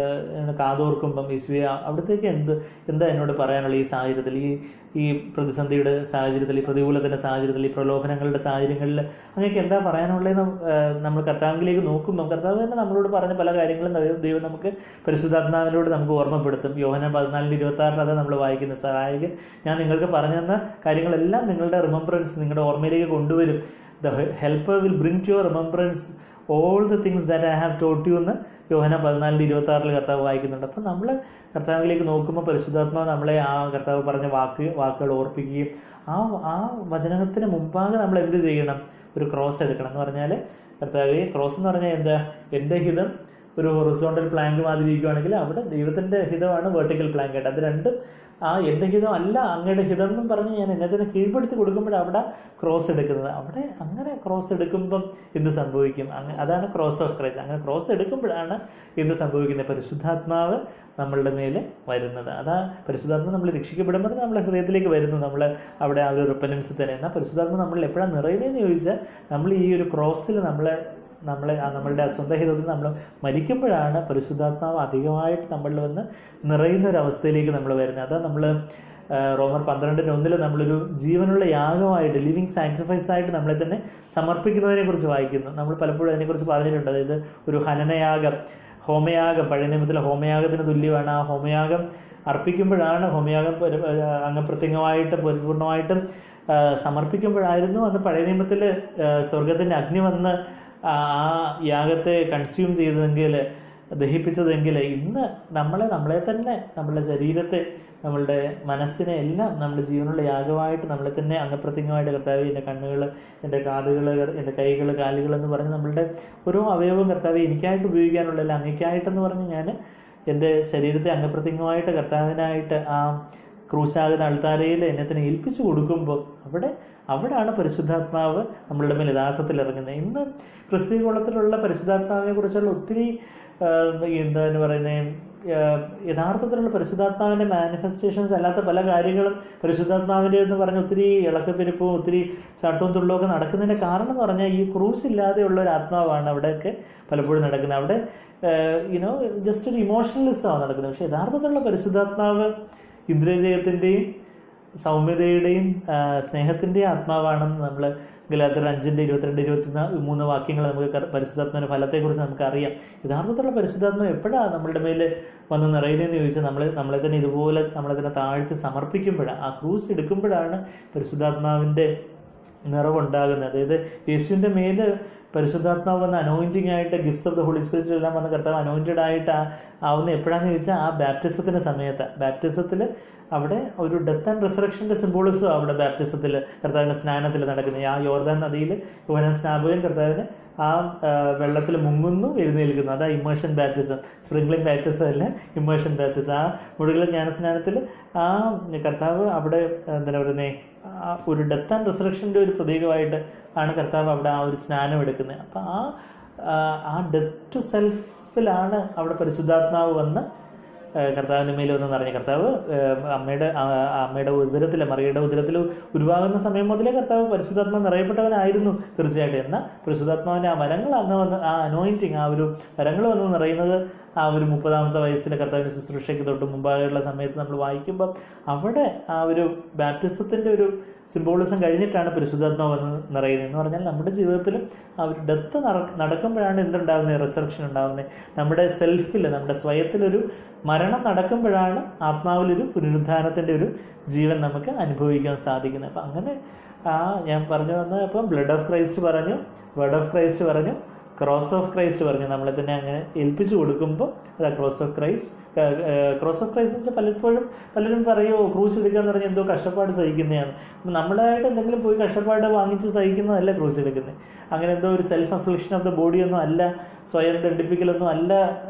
ആ, കാതോർക്കുമ്പം യേശുവെ അവിടത്തേക്ക് എന്ത് എന്താ എന്നോട് പറയാനുള്ള ഈ സാഹചര്യത്തിൽ ഈ ഈ പ്രതിസന്ധിയുടെ സാഹചര്യത്തിൽ ഈ പ്രതികൂലത്തിൻ്റെ സാഹചര്യത്തിൽ ഈ പ്രലോഭനങ്ങളുടെ സാഹചര്യങ്ങളിൽ അങ്ങനെയൊക്കെ എന്താ പറയാനുള്ളതെന്ന് ആ, നമ്മൾ കർത്താവിലേക്ക് നോക്കുമ്പം കർത്താവ് തന്നെ നമ്മളോട് പറഞ്ഞ പല കാര്യങ്ങളും ദൈവം- ദൈവം നമുക്ക് പരിശുദ്ധാത്മാവിനോട് നമുക്ക് ഓർമ്മപ്പെടുത്തും യോഹന പതിനാലിൻ്റെ ഇരുപത്തി ആറിൽ അത് നമ്മൾ വായിക്കുന്നത് സഹായകൻ ഞാൻ നിങ്ങൾക്ക് പറഞ്ഞു തന്ന കാര്യങ്ങളെല്ലാം നിങ്ങളുടെ റിമംബറൻസ് നിങ്ങളുടെ ഓർമ്മയിലേക്ക് കൊണ്ടുവരും the helper will bring to your remembrance all the things that I have taught you എന്ന് യോഹന പതിനാലിൻ്റെ ഇരുപത്തി ആറിൽ കർത്താവ് വായിക്കുന്നുണ്ട് അപ്പം നമ്മൾ കർത്താവിലേക്ക് നോക്കുമ്പോൾ പരിശുദ്ധാത്മാവ് നമ്മളെ ആ കർത്താവ് പറഞ്ഞ വാക്ക് വാക്കുകൾ ഓർപ്പിക്കുകയും ആ ആ വചനത്തിന് മുമ്പാകെ നമ്മൾ എന്ത് ചെയ്യണം ഒരു ക്രോസ് എടുക്കണം എന്ന് പറഞ്ഞാൽ കർത്താവ് ക്രോസ് എന്ന് പറഞ്ഞാൽ എന്താ എൻ്റെ ഹിതം ഒരു ഹൊറിസോണ്ടൽ പ്ലാങ്ക് മാതിരി ഇരിക്കുകയാണെങ്കിൽ അവിടെ ദൈവത്തിൻ്റെ ഹിതമാണ് വെർട്ടിക്കൽ പ്ലാങ്ക് ആയിട്ട് അത് രണ്ടും ആ എൻ്റെ ഹിതം അല്ല അങ്ങയുടെ ഹിതം എന്നും പറഞ്ഞ് ഞാൻ എന്നെ തന്നെ കീഴ്പ്പെടുത്തി കൊടുക്കുമ്പോൾ അവിടെ ക്രോസ് എടുക്കുന്നത് അവിടെ അങ്ങനെ ക്രോസ് എടുക്കുമ്പം എന്ത് സംഭവിക്കും അങ്ങ് അതാണ് ക്രോസ് ഓഫ് ക്രൈസ്റ്റ് അങ്ങനെ ക്രോസ് എടുക്കുമ്പോഴാണ് എന്ത് സംഭവിക്കുന്നത് പരിശുദ്ധാത്മാവ് നമ്മളുടെ മേലെ വരുന്നത് അതാ പരിശുദ്ധാത്മ നമ്മൾ രക്ഷിക്കപ്പെടുമ്പോൾ നമ്മൾ ഹൃദയത്തിലേക്ക് വരുന്നു നമ്മൾ അവിടെ ആ ഒരു റിപ്പനൻസ് തന്നെ എന്നാൽ പരിശുദ്ധാത്മ നമ്മൾ എപ്പോഴാണ് നിറയുന്നതെന്ന് ചോദിച്ചാൽ നമ്മൾ ഈ ഒരു ക്രോസിൽ നമ്മളെ നമ്മളെ ആ നമ്മളുടെ സ്വന്തം ഹിതത്തിൽ നമ്മൾ മരിക്കുമ്പോഴാണ് പരിശുദ്ധാത്മാവ് അധികമായിട്ട് നമ്മളിൽ വന്ന് നിറയുന്ന ഒരു അവസ്ഥയിലേക്ക് നമ്മൾ വരുന്നത് അതാ നമ്മൾ ആ, റോമർ പന്ത്രണ്ടിന് ഒന്നിൽ നമ്മളൊരു ജീവനുള്ള യാഗമായിട്ട് ലിവിങ് സാക്രിഫൈസ് ആയിട്ട് നമ്മളെ തന്നെ സമർപ്പിക്കുന്നതിനെ കുറിച്ച് വായിക്കുന്നു നമ്മൾ പലപ്പോഴും അതിനെക്കുറിച്ച് പറഞ്ഞിട്ടുണ്ട് അതായത് ഒരു ഹനനയാഗം ഹോമയാഗം പഴയ നിയമത്തിലെ ഹോമയാഗത്തിന് തുല്യമാണ് ആ ഹോമയാഗം അർപ്പിക്കുമ്പോഴാണ് ഹോമയാഗം പരി- ആ, അങ്ങ് പ്രത്യേകമായിട്ട് പരിപൂർണമായിട്ടും ആ, സമർപ്പിക്കുമ്പോഴായിരുന്നു അന്ന് പഴയ നിയമത്തിൽ സ്വർഗത്തിൻ്റെ അഗ്നി വന്ന് ആ ആ യാഗത്തെ കൺസ്യൂം ചെയ്തതെങ്കിൽ ദഹിപ്പിച്ചതെങ്കിൽ ഇന്ന് നമ്മളെ നമ്മളെ തന്നെ നമ്മളുടെ ശരീരത്തെ നമ്മളുടെ മനസ്സിനെ എല്ലാം നമ്മുടെ ജീവനുള്ള യാഗമായിട്ട് നമ്മളെ തന്നെ അംഗപ്രത്യംഗമായിട്ട് കർത്താവ് എൻ്റെ കണ്ണുകൾ എൻ്റെ കാതുകൾ എൻ്റെ കൈകൾ കാലുകൾ എന്ന് പറഞ്ഞ് നമ്മളുടെ ഓരോ അവയവവും കർത്താവ് എനിക്കായിട്ട് ഉപയോഗിക്കാനുള്ള അല്ല അങ്ങേക്കായിട്ടെന്ന് പറഞ്ഞ് ഞാൻ എൻ്റെ ശരീരത്തെ അംഗപ്രത്യംഗമായിട്ട് കർത്താവിനായിട്ട് ആ ക്രൂശാകുന്ന അൾത്താരയിൽ എന്നെ തന്നെ ഏൽപ്പിച്ചു കൊടുക്കുമ്പോൾ അവിടെ അവിടാണ് പരിശുദ്ധാത്മാവ് നമ്മളുടെ മേൽ യഥാർത്ഥത്തിൽ ഇറങ്ങുന്നത് ഇന്ന് ക്രിസ്തീയ കുളത്തിലുള്ള പരിശുദ്ധാത്മാവിനെ കുറിച്ചുള്ള ഒത്തിരി ആ, എന്താണ് പറയുന്നത് യഥാർത്ഥത്തിലുള്ള പരിശുദ്ധാത്മാവിൻ്റെ മാനിഫെസ്റ്റേഷൻസ് അല്ലാത്ത പല കാര്യങ്ങളും പരിശുദ്ധാത്മാവിൻ്റെ എന്ന് പറഞ്ഞ് ഒത്തിരി ഇളക്കപ്പെരുപ്പും ഒത്തിരി ചാട്ടവും തുള്ളവും ഒക്കെ നടക്കുന്നതിൻ്റെ കാരണം എന്ന് പറഞ്ഞാൽ ഈ ക്രൂസ് ഇല്ലാതെയുള്ള ഒരു ആത്മാവാണ് അവിടെയൊക്കെ പലപ്പോഴും നടക്കുന്നത് അവിടെ യുനോ ജസ്റ്റ് ഒരു ഇമോഷണലിസമാണ് നടക്കുന്നത് പക്ഷേ യഥാർത്ഥത്തിലുള്ള പരിശുദ്ധാത്മാവ് ഇന്ദ്രിയജയത്തിൻ്റെയും സൗമ്യതയുടെയും ആ, സ്നേഹത്തിൻ്റെയും ആത്മാവാണെന്ന് നമ്മൾ ഗലാത്തർ അഞ്ചിൻ്റെ ഇരുപത്തിരണ്ട് ഇരുപത്തി മൂന്ന് വാക്യങ്ങൾ നമുക്ക് കർ- പരിശുദ്ധാത്മാവിൻ്റെ ഫലത്തെക്കുറിച്ച് നമുക്ക് അറിയാം യഥാർത്ഥത്തിലുള്ള പരിശുദ്ധാത്മ എപ്പോഴാണ് നമ്മളുടെ മേൽ വന്ന് നിറയുന്നതെന്ന് ചോദിച്ചാൽ നമ്മൾ നമ്മളെ തന്നെ ഇതുപോലെ നമ്മളെ തന്നെ താഴ്ത്തി സമർപ്പിക്കുമ്പോഴാണ് ആ ക്രൂസ് എടുക്കുമ്പോഴാണ് പരിശുദ്ധാത്മാവിൻ്റെ നിറവുണ്ടാകുന്നത് അതായത് യേശുവിൻ്റെ മേല് പരിശുദ്ധാത്മാവ് വന്ന അനോയിൻറ്റിങ് ആയിട്ട് gifts of the Holy Spirit എല്ലാം വന്ന് കർത്താവ് അനോയിൻറ്റഡ് ആയിട്ട് ആ- ആവുന്ന എപ്പോഴാന്ന് ചോദിച്ചാൽ ആ ബാപ്റ്റിസത്തിൻ്റെ സമയത്ത് ബാപ്റ്റിസത്തിൽ അവിടെ ഒരു ഡെത്ത് ആൻഡ് റിസറക്ഷൻ്റെ സിംബോളിസും അവിടെ ബാപ്റ്റിസത്തിൽ കർത്താവിൻ്റെ സ്നാനത്തിൽ നടക്കുന്നത് ആ യോർദാൻ നദിയിൽ യോഹനാൻ സ്നാപകൻ കർത്താവിന് ആ വെള്ളത്തിൽ മുങ്ങുന്നു എഴുന്നേൽക്കുന്നു അതാ ഇമേഷൻ ബാപ്റ്റിസം സ്പ്രിംഗ്ലിംഗ് ബാപ്റ്റിസം അല്ല ഇമേഷൻ ബാപ്റ്റിസം ആ മുഴുകൽ ജ്ഞാനസ്നാനത്തിൽ ആ കർത്താവ് അവിടെ എന്താ പറയുന്നത് ആ ഒരു ഡെത്ത് ആൻഡ് റിസറക്ഷൻ്റെ ഒരു പ്രതീകമായിട്ട് ആണ് കർത്താവ് അവിടെ ആ ഒരു സ്നാനം എടുക്കുന്നത് അപ്പം ആ ആ, ആ ഡെത്ത് ടു സെൽഫിലാണ് അവിടെ പരിശുദ്ധാത്മാവ് വന്ന് ആ, കർത്താവിൻ്റെ മേൽ വന്ന് നിറഞ്ഞ കർത്താവ് ആ, അമ്മയുടെ ആ, അമ്മയുടെ ഉദരത്തിൽ മറിയുടെ ഉദരത്തിൽ ഉരുവാകുന്ന സമയം മുതലേ കർത്താവ് പരിശുദ്ധാത്മ നിറയപ്പെട്ടവനായിരുന്നു തീർച്ചയായിട്ടും എന്നാൽ പരിശുദ്ധാത്മാവിൻ്റെ ആ വരങ്ങൾ അന്ന് വന്ന് ആ അനോയിൻറ്റിങ് ആ ഒരു വരങ്ങൾ വന്ന് നിറയുന്നത് ആ ഒരു മുപ്പതാമത്തെ വയസ്സിലെ കർത്താവിൻ്റെ ശുശ്രൂഷയ്ക്ക് തൊട്ട് മുമ്പായുള്ള സമയത്ത് നമ്മൾ വായിക്കുമ്പോൾ അവിടെ ആ ഒരു ബാപ്റ്റിസത്തിൻ്റെ ഒരു സിംബോളിസം കഴിഞ്ഞിട്ടാണ് പരിശുദ്ധാത്മാവ് വന്ന് നിറയുന്നത് എന്ന് പറഞ്ഞാൽ നമ്മുടെ ജീവിതത്തിൽ ആ ഒരു ഡെത്ത് നടക്കുമ്പോഴാണ് എന്തുണ്ടാകുന്നത് റിസർക്ഷൻ ഉണ്ടാകുന്നത് നമ്മുടെ സെൽഫിൽ നമ്മുടെ സ്വയത്തിലൊരു മരണം നടക്കുമ്പോഴാണ് ആത്മാവിലൊരു പുനരുദ്ധാനത്തിൻ്റെ ഒരു ജീവൻ നമുക്ക് അനുഭവിക്കാൻ സാധിക്കുന്നത് അപ്പം അങ്ങനെ ആ ഞാൻ പറഞ്ഞു വന്ന അപ്പം ബ്ലഡ് ഓഫ് ക്രൈസ്റ്റ് പറഞ്ഞു വേർഡ് ഓഫ് ക്രൈസ്റ്റ് പറഞ്ഞു ക്രോസ് ഓഫ് ക്രൈസ്റ്റ് പറഞ്ഞു നമ്മളെ തന്നെ അങ്ങനെ ഏൽപ്പിച്ചു കൊടുക്കുമ്പോൾ അതാ cross of Christ cross of Christ എന്ന് വെച്ചാൽ പലപ്പോഴും പലരും പറയുമോ ക്രൂസ് എടുക്കുക എന്ന് പറഞ്ഞാൽ എന്തോ കഷ്ടപ്പാട് സഹിക്കുന്നതാണ് അപ്പം നമ്മളായിട്ട് എന്തെങ്കിലും പോയി കഷ്ടപ്പാട് വാങ്ങിച്ച് സഹിക്കുന്നതല്ല ക്രൂസ് എടുക്കുന്നത് അങ്ങനെ എന്തോ ഒരു self affliction of the body ഒന്നും അല്ല സ്വയം ദണ്ഡിപ്പിക്കലൊന്നും അല്ല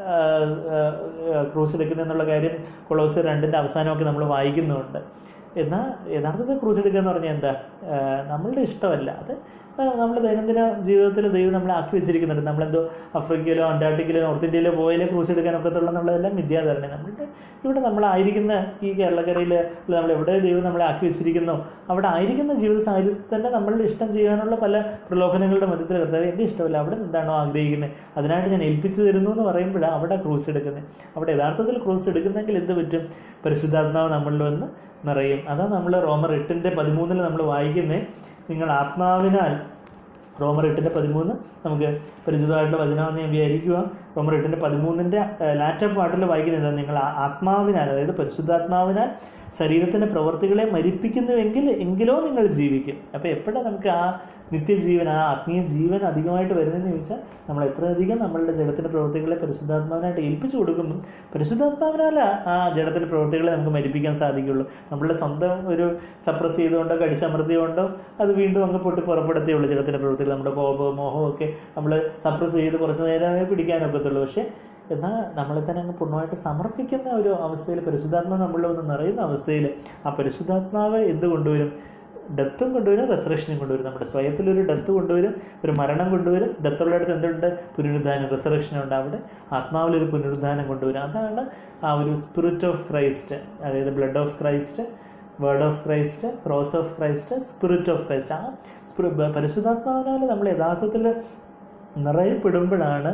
ക്രൂസ് എടുക്കുന്നത് എന്നുള്ള കാര്യം കൊളോസ് രണ്ടിൻ്റെ അവസാനമൊക്കെ നമ്മൾ വായിക്കുന്നുണ്ട് എന്നാൽ യഥാർത്ഥത്തിൽ ക്രൂസ് എടുക്കുക എന്ന് പറഞ്ഞാൽ എന്താ ആ, നമ്മളുടെ ഇഷ്ടമല്ല അത് നമ്മൾ ദൈനംദിന ജീവിതത്തിൽ ദൈവം നമ്മളെ ആക്കി വെച്ചിരിക്കുന്നുണ്ട് നമ്മളെന്തോ ആഫ്രിക്കയിലോ അന്റാർട്ടിക്കയിലോ നോർത്ത് ഇന്ത്യയിലോ പോയാലേ ക്രൂസ് എടുക്കാൻ ഒക്കത്തുള്ള എന്നുള്ളതെല്ലാം മിഥ്യാധാരണ നമ്മളുടെ ഇവിടെ നമ്മളായിരിക്കുന്ന ഈ കേരളക്കരയിൽ നമ്മൾ എവിടെ ദൈവം നമ്മളെ ആക്കി വെച്ചിരിക്കുന്നോ അവിടെ ആയിരിക്കുന്ന ജീവിത സാഹചര്യത്തിൽ തന്നെ നമ്മളുടെ ഇഷ്ടം ചെയ്യാനുള്ള പല പ്രലോഭനങ്ങളുടെ മധ്യത്തിൽ കർത്താവ് എൻ്റെ ഇഷ്ടമല്ല അവിടെ എന്താണോ ആഗ്രഹിക്കുന്നത് അതിനായിട്ട് ഞാൻ ഏൽപ്പിച്ചു തരുന്നു എന്ന് പറയുമ്പോഴാണ് അവിടെ ക്രൂസ് എടുക്കുന്നത് അവിടെ യഥാർത്ഥത്തിൽ ക്രൂസ് എടുക്കുന്നെങ്കിൽ എന്ത് പറ്റും പരിശുദ്ധാത്മാവ് നമ്മളിൽ വന്ന് നിറയും അതാ നമ്മൾ റോമർ എട്ടിൻ്റെ പതിമൂന്നിൽ നമ്മൾ വായിക്കുന്നത് നിങ്ങൾ ആത്മാവിനാൽ റോമർ എട്ടിൻ്റെ പതിമൂന്ന് നമുക്ക് പരിചിതമായിട്ടുള്ള വചനമെന്ന് ഞാൻ വിചാരിക്കുക റോമർ എട്ടിൻ്റെ പതിമൂന്നിൻ്റെ ലാറ്റർ പാട്ടിൽ വായിക്കുന്നത് നിങ്ങൾ ആ- ആത്മാവിനാൽ അതായത് പരിശുദ്ധാത്മാവിനാൽ ശരീരത്തിൻ്റെ പ്രവർത്തികളെ മരിപ്പിക്കുന്നുവെങ്കിൽ എങ്കിലോ നിങ്ങൾ ജീവിക്കും അപ്പോൾ എപ്പോഴാണ് നമുക്ക് ആ നിത്യജീവൻ ആ ആത്മീയ ജീവൻ അധികമായിട്ട് വരുന്നതെന്ന് ചോദിച്ചാൽ നമ്മൾ എത്രയധികം നമ്മളുടെ ജഡത്തിൻ്റെ പ്രവർത്തികളെ പരിശുദ്ധാത്മാവിനായിട്ട് ഏൽപ്പിച്ചു കൊടുക്കുന്നു പരിശുദ്ധാത്മാവിനാൽ ആ ജഡത്തിൻ്റെ പ്രവർത്തികളെ നമുക്ക് മരിപ്പിക്കാൻ സാധിക്കുള്ളൂ നമ്മളുടെ സ്വന്തം ഒരു സപ്രസ് ചെയ്തുകൊണ്ടോ കടിച്ചമർത്തിയുകൊണ്ടോ അത് വീണ്ടും അങ്ങ് പൊട്ടി പുറപ്പെടുത്തിയുള്ളൂ ജഡത്തിൻ്റെ പ്രവർത്തികൾ നമ്മുടെ കോപവും മോഹവും ഒക്കെ നമ്മൾ സപ്രസ് ചെയ്ത് കുറച്ച് നേരമേ പിടിക്കാനൊക്കത്തുള്ളൂ പക്ഷേ എന്നാൽ നമ്മളെ തന്നെ അങ്ങ് പൂർണ്ണമായിട്ട് സമർപ്പിക്കുന്ന ഒരു അവസ്ഥയിൽ പരിശുദ്ധാത്മാവ് നമ്മളിൽ ഒന്ന് നിറയുന്ന അവസ്ഥയിൽ ആ പരിശുദ്ധാത്മാവ് എന്ത് കൊണ്ടുവരും ഡെത്തും കൊണ്ടുവരും റെസറക്ഷനും കൊണ്ടുവരും നമ്മുടെ സ്വയത്തിലൊരു ഡെത്ത് കൊണ്ടുവരും ഒരു മരണം കൊണ്ടുവരും ഡെത്തുള്ളിടത്ത് എന്തുണ്ട് പുനരുദ്ധാനം റിസറക്ഷൻ ഉണ്ട് അവിടെ ആത്മാവിലൊരു പുനരുദ്ധാനം കൊണ്ടുവരും അതാണ് ആ ഒരു സ്പിരിറ്റ് ഓഫ് ക്രൈസ്റ്റ് അതായത് blood of Christ word of Christ cross of Christ spirit of Christ ആ സ്പിരി പരിശുദ്ധാത്മാവിനാൽ നമ്മൾ യഥാർത്ഥത്തിൽ നിറയപ്പെടുമ്പോഴാണ്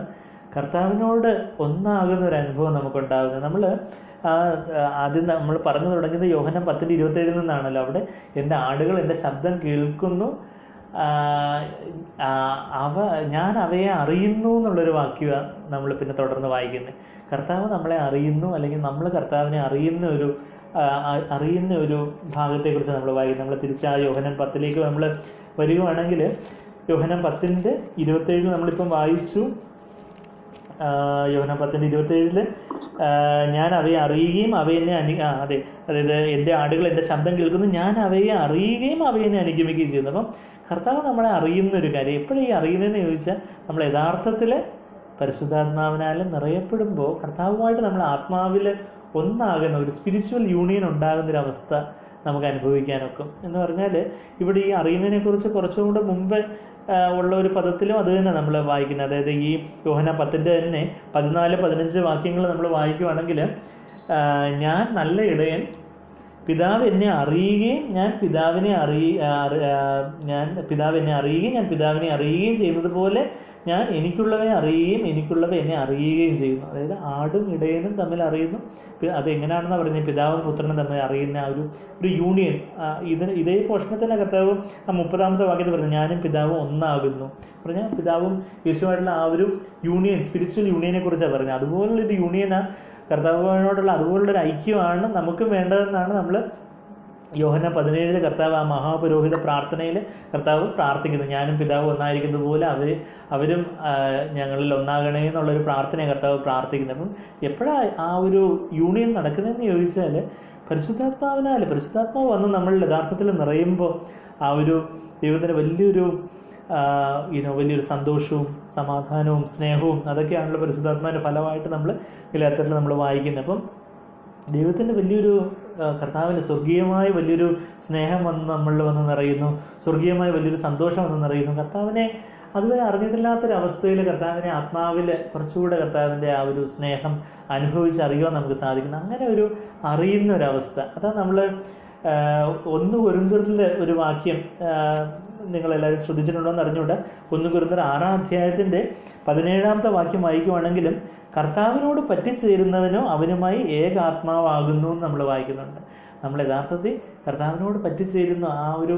കർത്താവിനോട് ഒന്നാകുന്ന ഒരു അനുഭവം നമുക്കുണ്ടാകുന്നത് നമ്മൾ ആദ്യം നമ്മൾ പറഞ്ഞു തുടങ്ങിയത് യോഹനം പത്തിൻ്റെ ഇരുപത്തേഴിൽ നിന്നാണല്ലോ അവിടെ എൻ്റെ ആടുകൾ എൻ്റെ ശബ്ദം കേൾക്കുന്നു ആ, ആ, അവ ഞാൻ അവയെ അറിയുന്നു എന്നുള്ളൊരു വാക്യമാണ് നമ്മൾ പിന്നെ തുടർന്ന് വായിക്കുന്നത് കർത്താവ് നമ്മളെ അറിയുന്നു അല്ലെങ്കിൽ നമ്മൾ കർത്താവിനെ അറിയുന്ന ഒരു ആ, ആ, അറിയുന്ന ഒരു ഭാഗത്തെക്കുറിച്ച് നമ്മൾ വായിക്കും നമ്മൾ തിരിച്ച് ആ യോഹനൻ പത്തിലേക്ക് നമ്മൾ വരികയാണെങ്കിൽ യോഹനൻ പത്തിൻ്റെ ഇരുപത്തേഴിൽ നമ്മളിപ്പം വായിച്ചു യോഹന പത്തിൻ്റെ ഇരുപത്തേഴില് ഞാൻ അവയെ അറിയുകയും അവ എന്നെ അനു ആ അതെ അതായത് എൻ്റെ ആടുകൾ എൻ്റെ ശബ്ദം കേൾക്കുന്നു ഞാൻ അവയെ അറിയുകയും അവ എന്നെ അനുഗമിക്കുകയും ചെയ്യുന്നു അപ്പം കർത്താവ് നമ്മളെ അറിയുന്ന ഒരു കാര്യം എപ്പോഴും ഈ അറിയുന്നതെന്ന് ചോദിച്ചാൽ നമ്മൾ യഥാർത്ഥത്തിൽ പരിശുദ്ധാത്മാവിനാൽ നിറയപ്പെടുമ്പോൾ കർത്താവുമായിട്ട് നമ്മൾ ആത്മാവിൽ ഒന്നാകുന്ന ഒരു സ്പിരിച്വൽ യൂണിയൻ ഉണ്ടാകുന്ന ഒരു അവസ്ഥ നമുക്ക് അനുഭവിക്കാനൊക്കും എന്ന് പറഞ്ഞാൽ ഇവിടെ ഈ അറിയുന്നതിനെക്കുറിച്ച് കുറച്ചും കൂടെ മുമ്പ് ആ, ഉള്ള ഒരു പദത്തിലും അത് തന്നെ നമ്മൾ വായിക്കുന്നത് അതായത് ഈ യോഹന പത്തിൻ്റെ തന്നെ പതിനാല് പതിനഞ്ച് വാക്യങ്ങൾ നമ്മൾ വായിക്കുവാണെങ്കിൽ ആ, ഞാൻ നല്ല ഇടയൻ പിതാവ് എന്നെ അറിയുകയും ഞാൻ പിതാവിനെ അറിയ ആ, അറി- ആ, ഞാൻ പിതാവ് എന്നെ അറിയുകയും ഞാൻ പിതാവിനെ അറിയുകയും ചെയ്യുന്നത് പോലെ ഞാൻ എനിക്കുള്ളവയെ അറിയുകയും എനിക്കുള്ളവ എന്നെ അറിയുകയും ചെയ്യുന്നു അതായത് ആടും ഇടയനും തമ്മിൽ അറിയുന്നു പി- അത് എങ്ങനെയാണെന്ന് പറഞ്ഞത് പിതാവും പുത്രനും തമ്മിൽ അറിയുന്ന ആ ഒരു ഒരു യൂണിയൻ ആ, ഇതിന് ഇതേ പോഷണത്തിൽ തന്നെ കർത്താവ് ആ മുപ്പതാമത്തെ വാക്യത്തിൽ പറഞ്ഞു ഞാനും പിതാവും ഒന്നാകുന്നു പറഞ്ഞാൽ പിതാവും യേശുവായിട്ടുള്ള ആ ഒരു യൂണിയൻ സ്പിരിച്വൽ യൂണിയനെ കുറിച്ചാണ് പറഞ്ഞത് അതുപോലുള്ളൊരു യൂണിയനാ കർത്താവിനോടുള്ള അതുപോലുള്ളൊരു ഐക്യമാണ് നമുക്കും വേണ്ടതെന്നാണ് നമ്മൾ യോഹന പതിനേഴില് കർത്താവ് ആ മഹാപുരോഹിത പ്രാർത്ഥനയിൽ കർത്താവ് പ്രാർത്ഥിക്കുന്നത് ഞാനും പിതാവ് ഒന്നായിരിക്കുന്നത് പോലെ അവർ അവരും ആ, ഞങ്ങളിൽ ഒന്നാകണേ എന്നുള്ളൊരു പ്രാർത്ഥന കർത്താവ് പ്രാർത്ഥിക്കുന്നത് അപ്പം എപ്പോഴാണ് ആ ഒരു യൂണിയൻ നടക്കുന്നതെന്ന് ചോദിച്ചാൽ പരിശുദ്ധാത്മാവിനാൽ പരിശുദ്ധാത്മാവ് വന്ന് നമ്മൾ യഥാർത്ഥത്തിൽ നിറയുമ്പോൾ ആ ഒരു ദൈവത്തിൻ്റെ വലിയൊരു യുനോ വലിയൊരു സന്തോഷവും സമാധാനവും സ്നേഹവും അതൊക്കെയാണല്ലോ പരിശുദ്ധാത്മാവിൻ്റെ ഫലമായിട്ട് നമ്മൾ ഗലാത്തറിൽ നമ്മൾ വായിക്കുന്നത് അപ്പം ദൈവത്തിൻ്റെ വലിയൊരു ആ, കർത്താവിൻ്റെ സ്വർഗീയമായ വലിയൊരു സ്നേഹം വന്ന് നമ്മളിൽ വന്ന് നിറയുന്നു സ്വർഗീയമായ വലിയൊരു സന്തോഷം വന്ന് നിറയുന്നു കർത്താവിനെ അതുവരെ അറിഞ്ഞിട്ടില്ലാത്തൊരവസ്ഥയിൽ കർത്താവിനെ ആത്മാവിൽ കുറച്ചുകൂടെ കർത്താവിൻ്റെ ആ ഒരു സ്നേഹം അനുഭവിച്ചറിയുവാൻ നമുക്ക് സാധിക്കുന്നു അങ്ങനെ ഒരു അറിയുന്ന ഒരവസ്ഥ അതാ നമ്മൾ ഒന്ന് കുരുന്തറിലെ ഒരു വാക്യം ആ, നിങ്ങളെല്ലാവരും ശ്രദ്ധിച്ചിട്ടുണ്ടോ എന്ന് അറിഞ്ഞുകൂടാ ഒന്ന് കുരുന്തർ ആറാം അധ്യായത്തിൻ്റെ പതിനേഴാമത്തെ വാക്യം വായിക്കുവാണെങ്കിലും കർത്താവിനോട് പറ്റിച്ചേരുന്നവനോ അവനുമായി ഏകാത്മാവാകുന്നു എന്ന് നമ്മൾ വായിക്കുന്നുണ്ട് നമ്മൾ യഥാർത്ഥത്തിൽ കർത്താവിനോട് പറ്റിച്ചേരുന്നു ആ ഒരു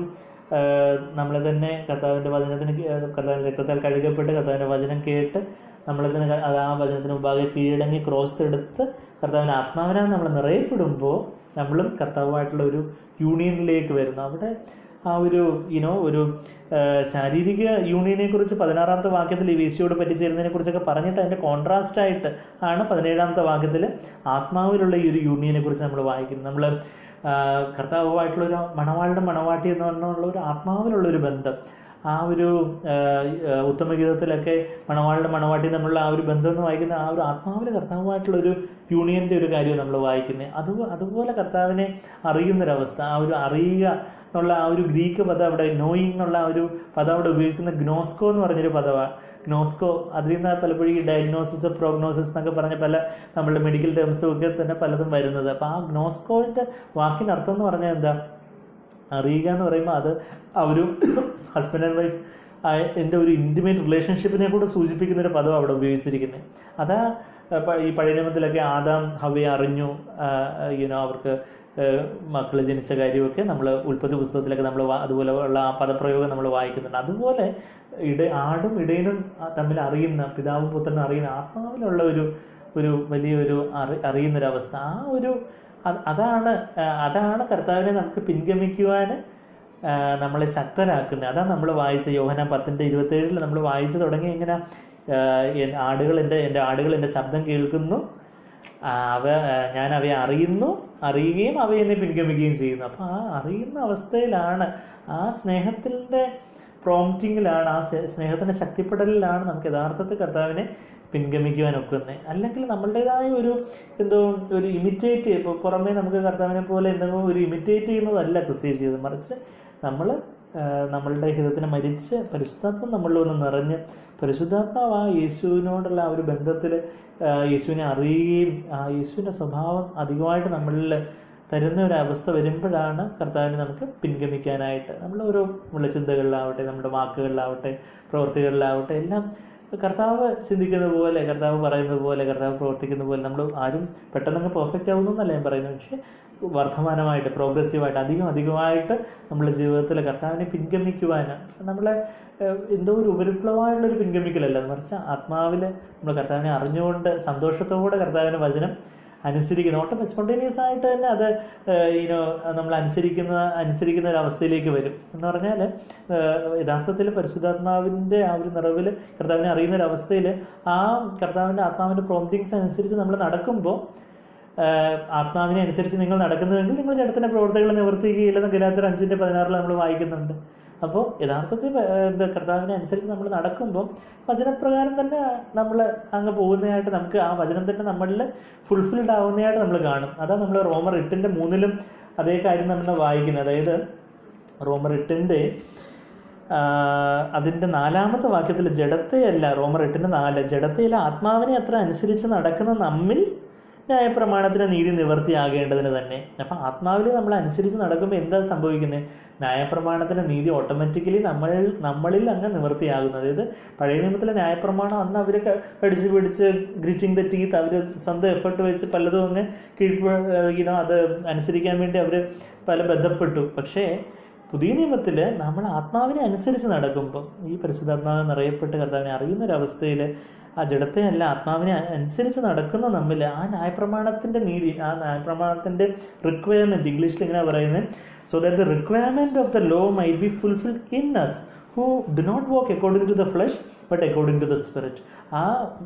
നമ്മൾ തന്നെ കർത്താവിൻ്റെ വചനത്തിന് കീ- കർത്താവിൻ്റെ രക്തത്താൽ കഴുകപ്പെട്ട് കർത്താവിൻ്റെ വചനം കേട്ട് നമ്മളതിന് ക- ആ വചനത്തിന് മുമ്പാകെ കീഴടങ്ങി ക്രോസ് എടുത്ത് കർത്താവിൻ്റെ ആത്മാവിനാൽ നമ്മൾ നിറയപ്പെടുമ്പോൾ നമ്മളും കർത്താവുമായിട്ടുള്ള ഒരു യൂണിയനിലേക്ക് വരുന്നു അവിടെ ആ ഒരു യുനോ ഒരു ആ, ശാരീരിക യൂണിയനെ കുറിച്ച് പതിനാറാമത്തെ വാക്യത്തിൽ ഈ വീശിയോട് പറ്റിച്ചേരുന്നതിനെ കുറിച്ചൊക്കെ പറഞ്ഞിട്ട് അതിൻ്റെ കോൺട്രാസ്റ്റ് ആയിട്ട് ആണ് പതിനേഴാമത്തെ വാക്യത്തിൽ ആത്മാവിലുള്ള ഈ ഒരു യൂണിയനെ കുറിച്ച് നമ്മൾ വായിക്കുന്നത് നമ്മൾ കർത്താവുമായിട്ടുള്ള ഒരു മണവാളുടെ മണവാട്ടി എന്ന് പറഞ്ഞുള്ള ഒരു ആത്മാവിലുള്ള ഒരു ബന്ധം ആ ഒരു ആ, ആ, ഉത്തമഗീതത്തിലൊക്കെ മണവാളുടെ മണവാട്ടി തമ്മിലുള്ള ആ ഒരു ബന്ധം എന്ന് വായിക്കുന്ന ആ ഒരു ആത്മാവിൽ കർത്താവുമായിട്ടുള്ള ഒരു യൂണിയൻ്റെ ഒരു കാര്യം നമ്മൾ വായിക്കുന്നത് അത് അതുപോലെ കർത്താവിനെ അറിയുന്നൊരവസ്ഥ ആ ഒരു അറിയുക എന്നുള്ള ആ ഒരു ഗ്രീക്ക് പദം അവിടെ നോയിങ് എന്നുള്ള ആ ഒരു പദം അവിടെ ഉപയോഗിക്കുന്ന ഗ്നോസ്കോ എന്ന് പറഞ്ഞൊരു പദമാണ് ഗ്നോസ്കോ അതിൽ നിന്ന് പലപ്പോഴും ഈ ഡയഗ്നോസിസ് പ്രോഗ്നോസിസ് എന്നൊക്കെ പറഞ്ഞ പല നമ്മളുടെ മെഡിക്കൽ ടേംസും ഒക്കെ തന്നെ പലതും വരുന്നത് അപ്പോൾ ആ ഗ്നോസ്കോയുടെ വാക്കിൻ്റെ അർത്ഥം എന്ന് പറഞ്ഞാൽ എന്താ അറിയുക എന്ന് പറയുമ്പോൾ അത് ആ ഒരു ഹസ്ബൻഡ് ആൻഡ് വൈഫ് എൻ്റെ ഒരു ഇൻറ്റിമേറ്റ് റിലേഷൻഷിപ്പിനെ കൂടെ സൂചിപ്പിക്കുന്ന ഒരു പദം അവിടെ ഉപയോഗിച്ചിരിക്കുന്നത് അതാ ആ, പ- ഈ പഴയ നിയമത്തിലൊക്കെ ആദാം ഹവയെ അറിഞ്ഞു യുനോ അവർക്ക് മക്കൾ ജനിച്ച കാര്യമൊക്കെ നമ്മൾ ഉൽപ്പത്തി പുസ്തകത്തിലൊക്കെ നമ്മൾ അതുപോലെ ഉള്ള ആ പദപ്രയോഗം നമ്മൾ വായിക്കുന്നുണ്ട് അതുപോലെ ഇട ആടും ഇടയനും ആ തമ്മിൽ അറിയുന്ന പിതാവും പുത്രനും അറിയുന്ന ആത്മാവിലുള്ള ഒരു ഒരു വലിയൊരു അറി അറിയുന്നൊരവസ്ഥ ആ ഒരു അത് അതാണ് ആ, അതാണ് കർത്താവിനെ നമുക്ക് പിൻഗമിക്കുവാൻ ആ, നമ്മളെ ശക്തരാക്കുന്നത് അതാണ് നമ്മൾ വായിച്ച യോഹന പത്തിൻ്റെ ഇരുപത്തേഴിൽ നമ്മൾ വായിച്ചു തുടങ്ങി ഇങ്ങനെ ആ, എൻ- ആടുകൾ എൻ്റെ എൻ്റെ ആടുകൾ എൻ്റെ ശബ്ദം കേൾക്കുന്നു ആ, അവ ആ, ഞാൻ അവയെ അറിയുന്നു അറിയുകയും അവ എന്നെ പിൻഗമിക്കുകയും ചെയ്യുന്നു അപ്പോൾ ആ അറിയുന്ന അവസ്ഥയിലാണ് ആ സ്നേഹത്തിൻ്റെ പ്രോംപ്റ്റിങ്ങിലാണ് ആ സ്നേ- സ്നേഹത്തിൻ്റെ ശക്തിപ്പെടലിലാണ് നമുക്ക് യഥാർത്ഥത്തിൽ കർത്താവിനെ പിൻഗമിക്കുവാൻ ഒക്കുന്നത് അല്ലെങ്കിൽ നമ്മളുടേതായ ഒരു എന്തോ ഒരു ഇമിറ്റേറ്റ് ഇപ്പോൾ പുറമേ നമുക്ക് കർത്താവിനെ പോലെ എന്തെങ്കിലും ഒരു ഇമിറ്റേറ്റ് ചെയ്യുന്നതല്ല ക്രിസ്തീയ ജീവിതം മറിച്ച് നമ്മൾ നമ്മളുടെ ഹിതത്തിന് മരിച്ച് പരിശുദ്ധാത്മം നമ്മളിൽ ഒന്ന് നിറഞ്ഞ് പരിശുദ്ധാത്മാവ് ആ യേശുവിനോടുള്ള ആ ഒരു ബന്ധത്തിൽ യേശുവിനെ അറിയുകയും ആ യേശുവിൻ്റെ സ്വഭാവം അധികമായിട്ട് നമ്മളിൽ തരുന്ന ഒരു അവസ്ഥ വരുമ്പോഴാണ് കർത്താവിനെ നമുക്ക് പിൻഗമിക്കാനായിട്ട് നമ്മൾ ഓരോ നമ്മുടെ ചിന്തകളിലാവട്ടെ നമ്മുടെ വാക്കുകളിലാവട്ടെ പ്രവൃത്തികളിലാവട്ടെ എല്ലാം കർത്താവ് ചിന്തിക്കുന്ന പോലെ കർത്താവ് പറയുന്നത് പോലെ കർത്താവ് പ്രവർത്തിക്കുന്ന പോലെ നമ്മൾ ആരും പെട്ടെന്നങ്ങ് പെർഫെക്റ്റ് ആവുന്നു എന്നല്ല ഞാൻ പറയുന്നത് പക്ഷേ വർദ്ധമാനമായിട്ട് പ്രോഗ്രസീവായിട്ട് അധികം അധികമായിട്ട് നമ്മുടെ ജീവിതത്തിൽ കർത്താവിനെ പിൻഗമിക്കുവാൻ നമ്മളെ ഏഹ്, എന്തോ ഒരു ഉപരിപ്ലവമായിട്ടുള്ളൊരു പിൻഗമിക്കലല്ല മറിച്ച് ആത്മാവിൽ നമ്മൾ കർത്താവിനെ അറിഞ്ഞുകൊണ്ട് സന്തോഷത്തോടെ കർത്താവിൻ്റെ വചനം അനുസരിക്കുന്ന ഓട്ടം സ്പോണ്ടേനിയസ് ആയിട്ട് തന്നെ അത് ഈനോ നമ്മൾ അനുസരിക്കുന്ന അനുസരിക്കുന്ന ഒരു അവസ്ഥയിലേക്ക് വരും എന്ന് പറഞ്ഞാൽ യഥാർത്ഥത്തിൽ പരിശുദ്ധാത്മാവിൻ്റെ ആ ഒരു നിറവിൽ കർത്താവിനെ അറിയുന്ന ഒരു അവസ്ഥയിൽ ആ കർത്താവിൻ്റെ ആത്മാവിൻ്റെ പ്രോംപ്റ്റിങ്സ് അനുസരിച്ച് നമ്മൾ നടക്കുമ്പോൾ ആഹ് ആത്മാവിനെ അനുസരിച്ച് നിങ്ങൾ നടക്കുന്നുവെങ്കിൽ നിങ്ങൾ ജഡത്തിൻ്റെ പ്രവർത്തികൾ നിവർത്തിക്കുകയില്ലെന്ന് ഗലാത്തർ അഞ്ചിൻ്റെ പതിനാറിൽ നമ്മൾ വായിക്കുന്നുണ്ട് അപ്പോൾ യഥാർത്ഥത്തിൽ ആഹ് എന്താ കർത്താവിനെ അനുസരിച്ച് നമ്മൾ നടക്കുമ്പോൾ വചനപ്രകാരം തന്നെ നമ്മൾ അങ്ങ് പോകുന്നതായിട്ട് നമുക്ക് ആ വചനം തന്നെ നമ്മളിൽ ഫുൾഫിൽഡ് ആവുന്നതായിട്ട് നമ്മൾ കാണും അതാണ് നമ്മൾ റോമർ എട്ടിൻ്റെ മൂന്നിലും അതേ കാര്യം നമ്മൾ വായിക്കുന്നത് അതായത് റോമർ എട്ടിൻ്റെ അതിൻ്റെ നാലാമത്തെ വാക്യത്തിൽ ജഡത്തെയല്ല റോമർ എട്ടിൻ്റെ നാല് ജഡത്തെയല്ല ആത്മാവിനെ അത്ര അനുസരിച്ച് നടക്കുന്ന നമ്മിൽ ന്യായപ്രമാണത്തിന് നീതി നിവർത്തിയാകേണ്ടതിന് തന്നെ അപ്പം ആത്മാവിൽ നമ്മൾ അനുസരിച്ച് നടക്കുമ്പോൾ എന്താ സംഭവിക്കുന്നത് ന്യായപ്രമാണത്തിന് നീതി ഓട്ടോമാറ്റിക്കലി നമ്മൾ നമ്മളിൽ അങ്ങ് നിവർത്തിയാകുന്നത് അതായത് പഴയ നിയമത്തിലെ ന്യായപ്രമാണം അന്ന് അവർ കടിച്ചു പിടിച്ച് ഗ്രിറ്റിംഗ് ദ ടീത്ത് അവർ സ്വന്തം എഫേർട്ട് വെച്ച് പലതും അങ്ങ് കീഴ്പ്പ ഇനോ അത് അനുസരിക്കാൻ വേണ്ടി അവർ പല ബന്ധപ്പെട്ടു പക്ഷേ പുതിയ നിയമത്തിൽ നമ്മൾ ആത്മാവിനെ അനുസരിച്ച് നടക്കുമ്പോൾ ഈ പരിശുദ്ധാത്മാവ് നിറയപ്പെട്ട് കർത്താവിനെ അറിയുന്ന ഒരു അവസ്ഥയിൽ ആ ജഡത്തെ അല്ല ആത്മാവിനെ അനുസരിച്ച് നടക്കുന്ന നമ്മിൽ ആ ന്യായപ്രമാണത്തിൻ്റെ നീതി ആ ന്യായപ്രമാണത്തിൻ്റെ റിക്വയർമെൻറ്റ് ഇംഗ്ലീഷിൽ ഇങ്ങനെ പറയുന്നത് so that the requirement of the law might be fulfil in us who do not work according to the flesh but according to the spirit ആ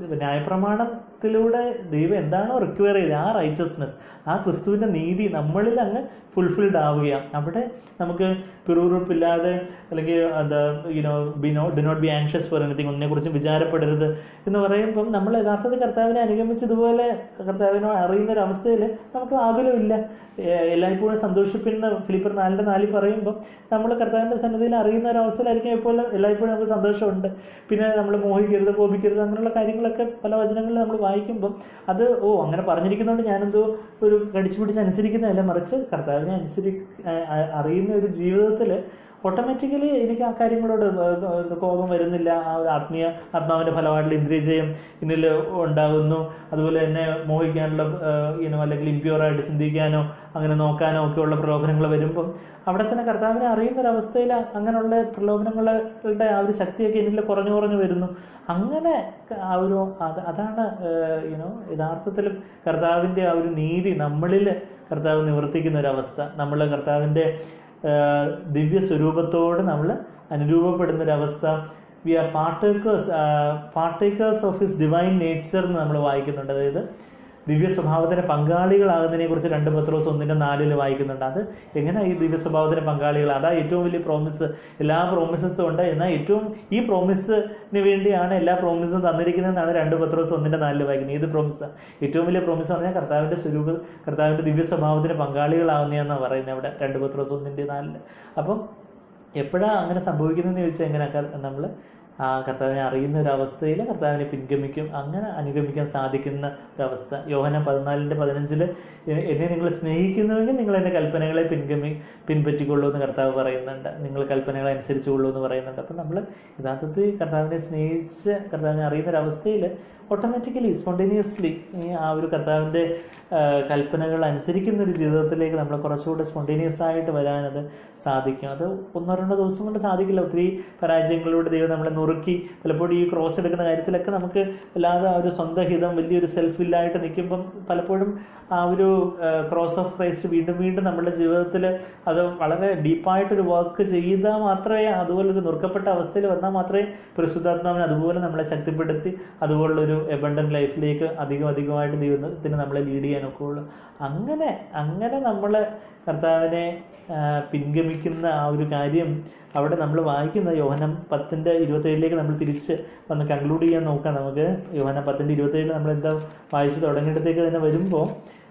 ന്യായപ്രമാണത്തിലൂടെ ദൈവം എന്താണോ റിക്വയർ ചെയ്തത് ആ റൈച്ചസ്നെസ് ആ ക്രിസ്തുവിൻ്റെ നീതി നമ്മളിൽ അങ്ങ് ഫുൾഫിൽഡ് ആവുകയാണ് അവിടെ നമുക്ക് പിറുപിറുപ്പില്ലാതെ അല്ലെങ്കിൽ എന്താ you know be no do not be anxious for anything ഒന്നിനെക്കുറിച്ചും വിചാരപ്പെടരുത് എന്ന് പറയുമ്പം നമ്മൾ യഥാർത്ഥത്തിൽ കർത്താവിനെ അനുഗമിച്ചതുപോലെ കർത്താവിനെ അറിയുന്ന ഒരു അവസ്ഥയിൽ നമുക്ക് ആകുലമില്ല ഏഹ് എല്ലായ്പ്പോഴും സന്തോഷിപ്പിക്കുന്ന ഫിലിപ്പർ നാലിൻ്റെ നാലിൽ പറയുമ്പോൾ നമ്മൾ കർത്താവിൻ്റെ സന്നിധിയിൽ അറിയുന്ന ഒരു അവസ്ഥയിലായിരിക്കും ഇപ്പോൾ എല്ലായ്പ്പോഴും നമുക്ക് സന്തോഷമുണ്ട് പിന്നെ നമ്മൾ മോഹിക്കരുത് കോപിക്കരുത് അങ്ങനെയുള്ള കാര്യങ്ങളൊക്കെ പല വചനങ്ങളിൽ നമ്മൾ വായിക്കുമ്പം അത് ഓ അങ്ങനെ പറഞ്ഞിരിക്കുന്നതുകൊണ്ട് ഞാനെന്തോ ഒരു കടിച്ചു പിടിച്ച് അനുസരിക്കുന്നതല്ല മറിച്ച് കർത്താവിനെ അനുസരി ആ- ആ- അറിയുന്ന ഒരു ജീവിതത്തിൽ ഓട്ടോമാറ്റിക്കലി എനിക്ക് ആ കാര്യങ്ങളോട് ഏഹ് കോപം വരുന്നില്ല ആ ഒരു ആത്മീയ ആത്മാവിൻ്റെ ഫലമായിട്ടുള്ള ഇന്ദ്രിയജയം എന്നിൽ ഉണ്ടാകുന്നു അതുപോലെ തന്നെ മോഹിക്കാനുള്ള ഇനോ അല്ലെങ്കിൽ ഇമ്പ്യൂറായിട്ട് ചിന്തിക്കാനോ അങ്ങനെ നോക്കാനോ ഒക്കെയുള്ള പ്രലോഭനങ്ങൾ വരുമ്പം അവിടെ തന്നെ കർത്താവിനെ അറിയുന്ന ഒരു അവസ്ഥയിൽ അങ്ങനെയുള്ള പ്രലോഭനങ്ങളുടെ ആ ഒരു ശക്തിയൊക്കെ എന്നിൽ കുറഞ്ഞു കുറഞ്ഞു വരുന്നു അങ്ങനെ ആ ഒരു അത് അതാണ് യുനോ യഥാർത്ഥത്തിലും കർത്താവിൻ്റെ ആ ഒരു നീതി നമ്മളിൽ കർത്താവ് നിവർത്തിക്കുന്ന ഒരു അവസ്ഥ നമ്മൾ കർത്താവിൻ്റെ ആഹ് ദിവ്യ സ്വരൂപത്തോട് നമ്മൾ അനുരൂപപ്പെടുന്ന ഒരു അവസ്ഥ we are partakers partakers of his divine nature എന്ന് നമ്മൾ വായിക്കുന്നുണ്ട് അതായത് ദിവ്യ സ്വഭാവത്തിന് പങ്കാളികളാകുന്നതിനെ കുറിച്ച് രണ്ട് പത്രോസ് ഒന്നിൻ്റെ നാലിൽ വായിക്കുന്നുണ്ട് അത് എങ്ങനെ ഈ ദിവ്യ സ്വഭാവത്തിന് പങ്കാളികൾ അതാ ഏറ്റവും വലിയ പ്രോമിസ് എല്ലാ പ്രോമിസസും ഉണ്ട് എന്നാൽ ഏറ്റവും ഈ പ്രോമിസിന് വേണ്ടിയാണ് എല്ലാ പ്രോമിസും തന്നിരിക്കുന്നതെന്നാണ് രണ്ട് പത്രോസ് ഒന്നിൻ്റെ നാലിൽ വായിക്കുന്നത് ഏത് പ്രോമിസ് ഏറ്റവും വലിയ പ്രോമിസ് എന്ന് പറഞ്ഞാൽ കർത്താവിൻ്റെ സ്വരൂപ കർത്താവിൻ്റെ ദിവ്യ സ്വഭാവത്തിന് പങ്കാളികളാവുന്നതെന്നാണ് പറയുന്നത് അവിടെ രണ്ട് പത്രോസ് ഒന്നിൻ്റെ നാലിൽ അപ്പം എപ്പോഴാണ് അങ്ങനെ സംഭവിക്കുന്നതെന്ന് ചോദിച്ചാൽ എങ്ങനെ നമ്മൾ ആ കർത്താവിനെ അറിയുന്ന ഒരു അവസ്ഥയിൽ കർത്താവിനെ പിൻഗമിക്കും അങ്ങനെ അനുഗമിക്കാൻ സാധിക്കുന്ന ഒരവസ്ഥ യോഹന പതിനാലിൻ്റെ പതിനഞ്ചിൽ എന്നെ നിങ്ങൾ സ്നേഹിക്കുന്നുവെങ്കിൽ നിങ്ങൾ എൻ്റെ കൽപ്പനകളെ പിൻഗമി പിൻപറ്റിക്കൊള്ളൂ എന്ന് കർത്താവ് പറയുന്നുണ്ട് നിങ്ങൾ കൽപ്പനകളെ അനുസരിച്ചുകൊള്ളൂ എന്ന് പറയുന്നുണ്ട് അപ്പം നമ്മൾ യഥാർത്ഥത്തിൽ കർത്താവിനെ സ്നേഹിച്ച് കർത്താവിനെ അറിയുന്ന ഒരു അവസ്ഥയിൽ ഓട്ടോമാറ്റിക്കലി സ്പോണ്ടേനിയസ്ലി ആ ഒരു കർത്താവിൻ്റെ ആ, കൽപ്പനകൾ അനുസരിക്കുന്ന ഒരു ജീവിതത്തിലേക്ക് നമ്മൾ കുറച്ചുകൂടെ സ്പോണ്ടേനിയസ് ആയിട്ട് വരാനത് സാധിക്കും അത് ഒന്നോ രണ്ടോ ദിവസം കൊണ്ട് സാധിക്കില്ല ഒത്തിരി പരാജയങ്ങളിലൂടെ ദൈവം നമ്മളെ നുറുക്കി പലപ്പോഴും ഈ ക്രോസ് എടുക്കുന്ന കാര്യത്തിലൊക്കെ നമുക്ക് അല്ലാതെ ആ ഒരു സ്വന്തം ഹിതം വലിയൊരു സെൽഫ് ഇല്ലായിട്ട് നിൽക്കുമ്പം പലപ്പോഴും ആ ഒരു ക്രോസ് ഓഫ് ക്രൈസ്റ്റ് വീണ്ടും വീണ്ടും നമ്മുടെ ജീവിതത്തിൽ അത് വളരെ ഡീപ്പായിട്ടൊരു വർക്ക് ചെയ്താൽ മാത്രമേ അതുപോലൊരു നുറുക്കപ്പെട്ട അവസ്ഥയിൽ വന്നാൽ മാത്രമേ പരിശുദ്ധാത്മാവിനെ അതുപോലെ നമ്മളെ ശക്തിപ്പെടുത്തി അതുപോലുള്ളൊരു എബണ്ടൻ ലൈഫിലേക്ക് അധികം അധികമായിട്ട് ദൈവത്തിന് നമ്മളെ ലീഡ് ചെയ്യാനൊക്കെ ഉള്ളൂ അങ്ങനെ അങ്ങനെ നമ്മൾ കർത്താവിനെ ആ, പിൻഗമിക്കുന്ന ആ ഒരു കാര്യം അവിടെ നമ്മൾ വായിക്കുന്ന യോഹനം പത്തിൻ്റെ ഇരുപത്തേഴിലേക്ക് നമ്മൾ തിരിച്ച് വന്ന് കൺക്ലൂഡ് ചെയ്യാൻ നോക്കാം നമുക്ക് യോഹനം പത്തിൻ്റെ ഇരുപത്തേഴിൽ നമ്മൾ എന്താ വായിച്ച് തുടങ്ങിയിടത്തേക്ക് തന്നെ വരുമ്പോൾ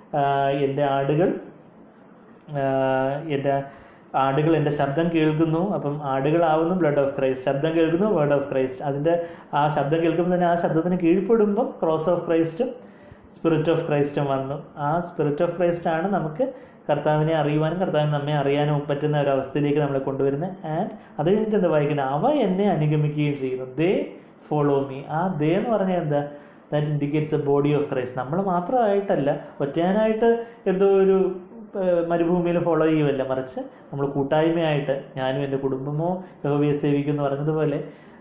എൻ്റെ ആടുകൾ ആഹ് എൻ്റെ ആടുകൾ എൻ്റെ ശബ്ദം കേൾക്കുന്നു അപ്പം ആടുകളാവുന്നു ബ്ലഡ് ഓഫ് ക്രൈസ്റ്റ് ശബ്ദം കേൾക്കുന്നു വേർഡ് ഓഫ് ക്രൈസ്റ്റ് അതിൻ്റെ ആ ശബ്ദം കേൾക്കുമ്പോൾ തന്നെ ആ ശബ്ദത്തിന് കീഴ്പ്പെടുമ്പം ക്രോസ് ഓഫ് ക്രൈസ്റ്റും സ്പിരിറ്റ് ഓഫ് ക്രൈസ്റ്റും വന്നു ആ സ്പിരിറ്റ് ഓഫ് ക്രൈസ്റ്റ് ആണ് നമുക്ക് കർത്താവിനെ അറിയുവാനും കർത്താവിനെ നമ്മെ അറിയാനും പറ്റുന്ന ഒരു അവസ്ഥയിലേക്ക് നമ്മളെ കൊണ്ടുവരുന്നത് ആൻഡ് അത് കഴിഞ്ഞിട്ട് എന്താ വായിക്കുന്നത് അവ എന്നെ അനുഗമിക്കുകയും ചെയ്യുന്നു ദേ ഫോളോ മീ ആ ദേ എന്ന് പറഞ്ഞാൽ എന്താ that indicates a body of Christ നമ്മൾ മാത്രമായിട്ടല്ല ഒറ്റയാനായിട്ട് എന്തോ ഒരു മരുഭൂമിയിൽ ഫോളോ ചെയ്യുമല്ല മറിച്ച് നമ്മൾ കൂട്ടായ്മയായിട്ട് ഞാനും എൻ്റെ കുടുംബമോ യഹോവയെ സേവിക്കും എന്ന് പറഞ്ഞതുപോലെ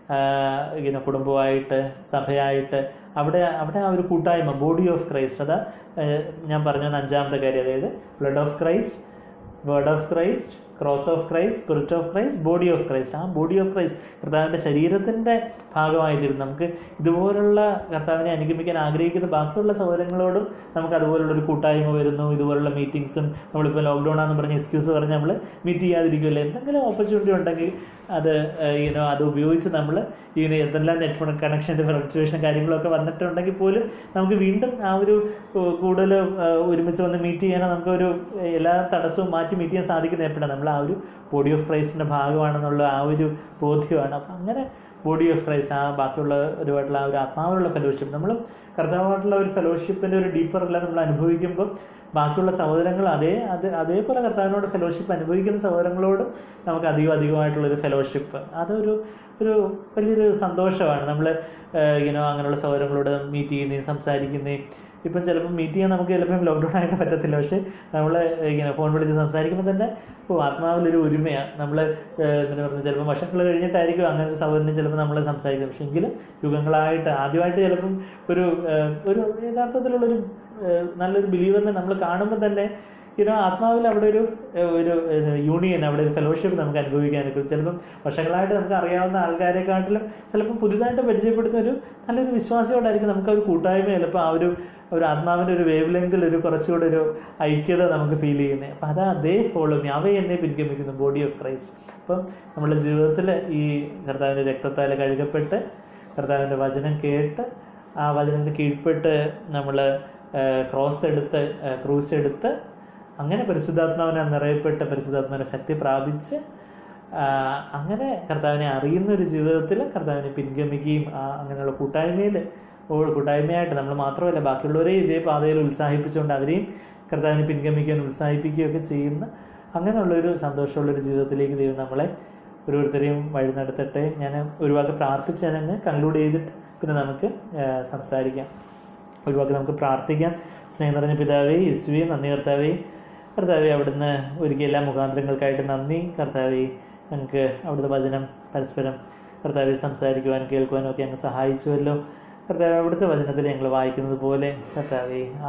ഇങ്ങനെ കുടുംബമായിട്ട് സഭയായിട്ട് അവിടെ അവിടെ ആ ഒരു കൂട്ടായ്മ ബോഡി ഓഫ് ക്രൈസ്റ്റ് അതാ ഞാൻ പറഞ്ഞു അഞ്ചാമത്തെ കാര്യം അതായത് blood of Christ word of Christ cross of Christ spirit of Christ body of Christ ആ ബോഡി ഓഫ് ക്രൈസ്റ്റ് കർത്താവിൻ്റെ ശരീരത്തിൻ്റെ ഭാഗമായി തീരും നമുക്ക് ഇതുപോലുള്ള കർത്താവിനെ അനുഗമിക്കാൻ ആഗ്രഹിക്കുന്ന ബാക്കിയുള്ള സഹോദരങ്ങളോടും നമുക്ക് അതുപോലുള്ള ഒരു കൂട്ടായ്മ വരുന്നു ഇതുപോലുള്ള മീറ്റിങ്സും നമ്മളിപ്പോൾ ലോക്ക്ഡൗൺ ആണെന്ന് പറഞ്ഞ് എക്സ്ക്യൂസ് പറഞ്ഞ് നമ്മൾ മീറ്റ് ചെയ്യാതിരിക്കില്ല എന്തെങ്കിലും ഓപ്പർച്യൂണിറ്റി ഉണ്ടെങ്കിൽ അത് യൂനോ അത് ഉപയോഗിച്ച് നമ്മൾ ഇങ്ങനെ എന്തെല്ലാം നെറ്റ് കണക്ഷൻ്റെ ഫ്ലക്ച്വേഷൻ കാര്യങ്ങളൊക്കെ വന്നിട്ടുണ്ടെങ്കിൽ പോലും നമുക്ക് വീണ്ടും ആ ഒരു കൂടുതൽ ഒരുമിച്ച് വന്ന് മീറ്റ് ചെയ്യാനോ നമുക്കൊരു എല്ലാ തടസ്സവും മാറ്റി മീറ്റ് ചെയ്യാൻ സാധിക്കുന്ന എപ്പോഴാണ് നമ്മൾ ആ ഒരു ബോഡി ഓഫ് ക്രൈസ്റ്റിൻ്റെ ഭാഗമാണെന്നുള്ള ആ ഒരു ബോധ്യമാണ് അപ്പം അങ്ങനെ ബോഡി ഓഫ് ക്രൈസ്റ്റ് ആ ബാക്കിയുള്ള ഒരുപാടുള്ള ആ ഒരു ആത്മാവിലുള്ള ഫെലോഷിപ്പ് നമ്മൾ കർത്താവായിട്ടുള്ള ഒരു ഫെലോഷിപ്പിൻ്റെ ഒരു ഡീപ്പർ എല്ലാം നമ്മൾ അനുഭവിക്കുമ്പോൾ ബാക്കിയുള്ള സഹോദരങ്ങൾ അതേ അത് അതേപോലെ കർത്താവിനോട് ഫെലോഷിപ്പ് അനുഭവിക്കുന്ന സഹോദരങ്ങളോടും നമുക്ക് അധികം അധികമായിട്ടുള്ളൊരു ഫെലോഷിപ്പ് അതൊരു ഒരു വലിയൊരു സന്തോഷമാണ് നമ്മൾ ഇങ്ങനെ അങ്ങനെയുള്ള സഹോദരങ്ങളോട് മീറ്റ് ചെയ്യുന്നതും സംസാരിക്കുന്നതും ഇപ്പം ചിലപ്പോൾ മീറ്റ് ചെയ്യാൻ നമുക്ക് ചിലപ്പം ലോക്ക്ഡൗൺ ആയിട്ട് പറ്റത്തില്ല പക്ഷേ നമ്മൾ ഇങ്ങനെ ഫോൺ വിളിച്ച് സംസാരിക്കുമ്പോൾ തന്നെ ഓ ആത്മാവിലൊരു ഒരുമയാണ് നമ്മൾ എന്താ പറയുക ചിലപ്പോൾ വർഷങ്ങൾ കഴിഞ്ഞിട്ടായിരിക്കും അങ്ങനെ ഒരു സഹോദരന് ചിലപ്പോൾ നമ്മൾ സംസാരിക്കുന്നത് പക്ഷേ എങ്കിലും യുഗങ്ങളായിട്ട് ആദ്യമായിട്ട് ചിലപ്പം ഒരു ഒരു യഥാർത്ഥത്തിലുള്ളൊരു നല്ലൊരു ബിലീവറിനെ നമ്മൾ കാണുമ്പോൾ തന്നെ ഇനോ ആത്മാവിൽ അവിടെ ഒരു ഒരു യൂണിയൻ അവിടെ ഒരു ഫെലോഷിപ്പ് നമുക്ക് അനുഭവിക്കാനൊക്കെ ചിലപ്പം വർഷങ്ങളായിട്ട് നമുക്ക് അറിയാവുന്ന ആൾക്കാരെക്കാട്ടിലും ചിലപ്പം പുതിയതായിട്ട് പരിചയപ്പെടുന്ന ഒരു നല്ലൊരു വിശ്വാസയോടായിരിക്കും നമുക്ക് ഒരു കൂട്ടായ്മ ചിലപ്പോൾ ആ ഒരു ഒരു ആത്മാവിൻ്റെ ഒരു വേവ് ലെങ്തിൽ ഒരു കുറച്ചുകൂടെ ഒരു ഐക്യത നമുക്ക് ഫീൽ ചെയ്യുന്നത് അപ്പം അത് അതേ ഫോളോ മീ അവ എന്നെ പിൻഗമിക്കുന്നു ബോഡി ഓഫ് ക്രൈസ്റ്റ് അപ്പം നമ്മുടെ ജീവിതത്തിൽ ഈ കർത്താവിൻ്റെ രക്തത്താൽ കഴുകപ്പെട്ട് കർത്താവിൻ്റെ വചനം കേട്ട് ആ വചനത്തിന് കീഴ്പ്പെട്ട് നമ്മൾ ക്രോസ് എടുത്ത് ക്രൂസ് എടുത്ത് അങ്ങനെ പരിശുദ്ധാത്മാവിനെ നിറയപ്പെട്ട് പരിശുദ്ധാത്മാവിനെ ശക്തി പ്രാപിച്ച് അങ്ങനെ കർത്താവിനെ അറിയുന്ന ഒരു ജീവിതത്തിൽ കർത്താവിനെ പിൻഗമിക്കുകയും അങ്ങനെയുള്ള കൂട്ടായ്മയിൽ കൂട്ടായ്മയായിട്ട് നമ്മൾ മാത്രമല്ല ബാക്കിയുള്ളവരെയും ഇതേ പാതയിൽ ഉത്സാഹിപ്പിച്ചുകൊണ്ട് അവരെയും കർത്താവിനെ പിൻഗമിക്കാൻ ഉത്സാഹിപ്പിക്കുകയൊക്കെ ചെയ്യുന്ന അങ്ങനെയുള്ളൊരു സന്തോഷമുള്ളൊരു ജീവിതത്തിലേക്ക് ദൈവം നമ്മളെ ഓരോരുത്തരെയും വഴി നടത്തട്ടെ ഞാൻ ഒരു വാക്ക് പ്രാർത്ഥിച്ച് ഞാനങ്ങ് കൺക്ലൂഡ് ചെയ്തിട്ട് പിന്നെ നമുക്ക് സംസാരിക്കാം ഒരു വാക്ക് നമുക്ക് പ്രാർത്ഥിക്കാം സ്നേഹം നിറഞ്ഞ പിതാവേ യേശുവേ നന്ദി കർത്താവേ കർത്താവെ അവിടുന്ന് ഒരുക്കിയ എല്ലാ മുഖാന്തരങ്ങൾക്കായിട്ട് നന്ദി കർത്താവെ ഞങ്ങൾക്ക് അവിടുത്തെ വചനം പരസ്പരം കർത്താവെ സംസാരിക്കുവാനും കേൾക്കുവാനും ഒക്കെ ഞങ്ങൾ സഹായിച്ചുവല്ലോ കർത്താവ് അവിടുത്തെ വചനത്തിൽ ഞങ്ങൾ വായിക്കുന്നത് പോലെ കർത്താവെ ആ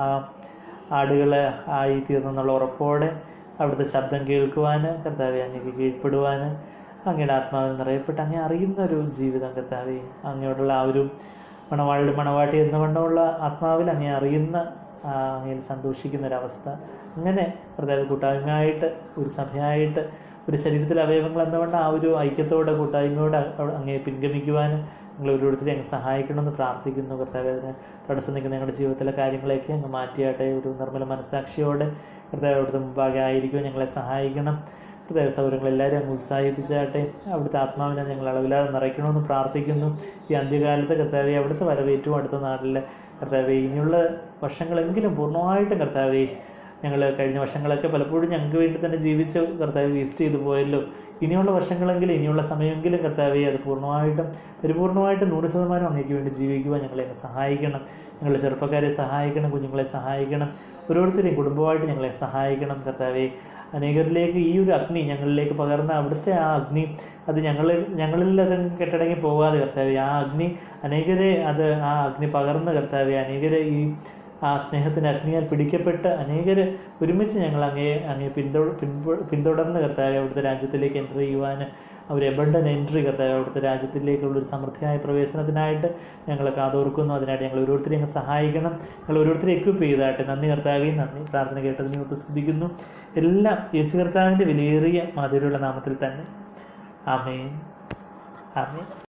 ആടുകൾ ആയി തീർന്നെന്നുള്ള ഉറപ്പോടെ അവിടുത്തെ ശബ്ദം കേൾക്കുവാൻ കർത്താവെ അങ്ങേക്ക് കീഴ്പ്പെടുവാൻ അങ്ങയുടെ ആത്മാവിൽ നിറയപ്പെട്ട് അങ്ങേ അറിയുന്ന ഒരു ജീവിതം കർത്താവെ അങ്ങയോടുള്ള ആ ഒരു മണവാളുടെ മണവാട്ടി എന്ന വണ്ണമുള്ള ആത്മാവിൽ അങ്ങേ അറിയുന്ന അങ്ങയിൽ സന്തോഷിക്കുന്ന ഒരവസ്ഥ അങ്ങനെ കർത്താവ് കൂട്ടായ്മയായിട്ട് ഒരു സഭയായിട്ട് ഒരു ശരീരത്തിലെ അവയവങ്ങൾ എന്നവണ്ണം ആ ഒരു ഐക്യത്തോടെ കൂട്ടായ്മയോടെ അങ്ങേ പിൻഗമിക്കുവാനും നിങ്ങൾ ഓരോരുത്തരെ അങ്ങ് സഹായിക്കണമെന്ന് പ്രാർത്ഥിക്കുന്നു കർത്താവ് അതിന് തടസ്സം നിൽക്കുന്ന ഞങ്ങളുടെ ജീവിതത്തിലെ കാര്യങ്ങളെയൊക്കെ അങ്ങ് മാറ്റിയാട്ടെ ഒരു നിർമ്മല മനസാക്ഷിയോടെ കർത്താവ് അവിടുത്തെ മുമ്പാകെ ആയിരിക്കും ഞങ്ങളെ സഹായിക്കണം കർത്താവ് സൗകര്യങ്ങളെല്ലാവരും അങ്ങ് ഉത്സാഹിപ്പിച്ചാട്ടെ അവിടുത്തെ ആത്മാവിനെ ഞങ്ങൾ അളവില്ലാതെ നിറയ്ക്കണമെന്ന് പ്രാർത്ഥിക്കുന്നു ഈ അന്ത്യകാലത്ത് കർത്താവെ അവിടുത്തെ വരവ് ഏറ്റവും അടുത്ത നാട്ടിലെ കർത്താവെ ഇനിയുള്ള വർഷങ്ങളെങ്കിലും പൂർണ്ണമായിട്ടും കർത്താവെ ഞങ്ങൾ കഴിഞ്ഞ വർഷങ്ങളൊക്കെ പലപ്പോഴും ഞങ്ങൾക്ക് വേണ്ടി തന്നെ ജീവിച്ച് കർത്താവ് വേസ്റ്റ് ചെയ്തു പോയല്ലോ ഇനിയുള്ള വർഷങ്ങളെങ്കിലും ഇനിയുള്ള സമയമെങ്കിലും കർത്താവെ അത് പൂർണ്ണമായിട്ടും പരിപൂർണമായിട്ടും നൂറ് ശതമാനം അങ്ങേക്ക് വേണ്ടി ജീവിക്കുവാൻ ഞങ്ങളെ അങ്ങ് സഹായിക്കണം ഞങ്ങളുടെ ചെറുപ്പക്കാരെ സഹായിക്കണം കുഞ്ഞുങ്ങളെ സഹായിക്കണം ഓരോരുത്തരെയും കുടുംബമായിട്ട് ഞങ്ങളെ സഹായിക്കണം കർത്താവെ അനേകരിലേക്ക് ഈ ഒരു അഗ്നി ഞങ്ങളിലേക്ക് പകർന്ന അവിടുത്തെ ആ അഗ്നി അത് ഞങ്ങൾ ഞങ്ങളിൽ അത് കെട്ടടങ്ങി പോകാതെ കർത്താവെ ആ അഗ്നി അനേകരെ അത് ആ അഗ്നി പകർന്ന് കർത്താവെ അനേകരെ ഈ ആ സ്നേഹത്തിൻ്റെ അഗ്നിയാൽ പിടിക്കപ്പെട്ട് അനേകർ ഒരുമിച്ച് ഞങ്ങൾ അങ്ങേ അങ്ങേ പിന്തു പിന്തുടർന്ന് കർത്താവെ അവിടുത്തെ രാജ്യത്തിലേക്ക് എൻ്റർ ചെയ്യുവാൻ അവർ എബണ്ടൻ എൻട്രി കർത്താവ് അവിടുത്തെ രാജ്യത്തിലേക്കുള്ള ഒരു സമൃദ്ധിയായ പ്രവേശനത്തിനായിട്ട് ഞങ്ങൾ കാതോർക്കുന്നു അതിനായിട്ട് ഞങ്ങൾ ഓരോരുത്തരെയും അങ്ങ് സഹായിക്കണം ഞങ്ങൾ ഓരോരുത്തരെ എക്വിപ്പ് ചെയ്താട്ടെ നന്ദി കർത്താവേയും നന്ദി പ്രാർത്ഥന കേട്ടതിനെ ഉപസ്തുതിക്കുന്നു എല്ലാം യേശു കർത്താവിൻ്റെ വിലയേറിയ മാധുര്യമുള്ള നാമത്തിൽ തന്നെ ആമേൻ ആമേൻ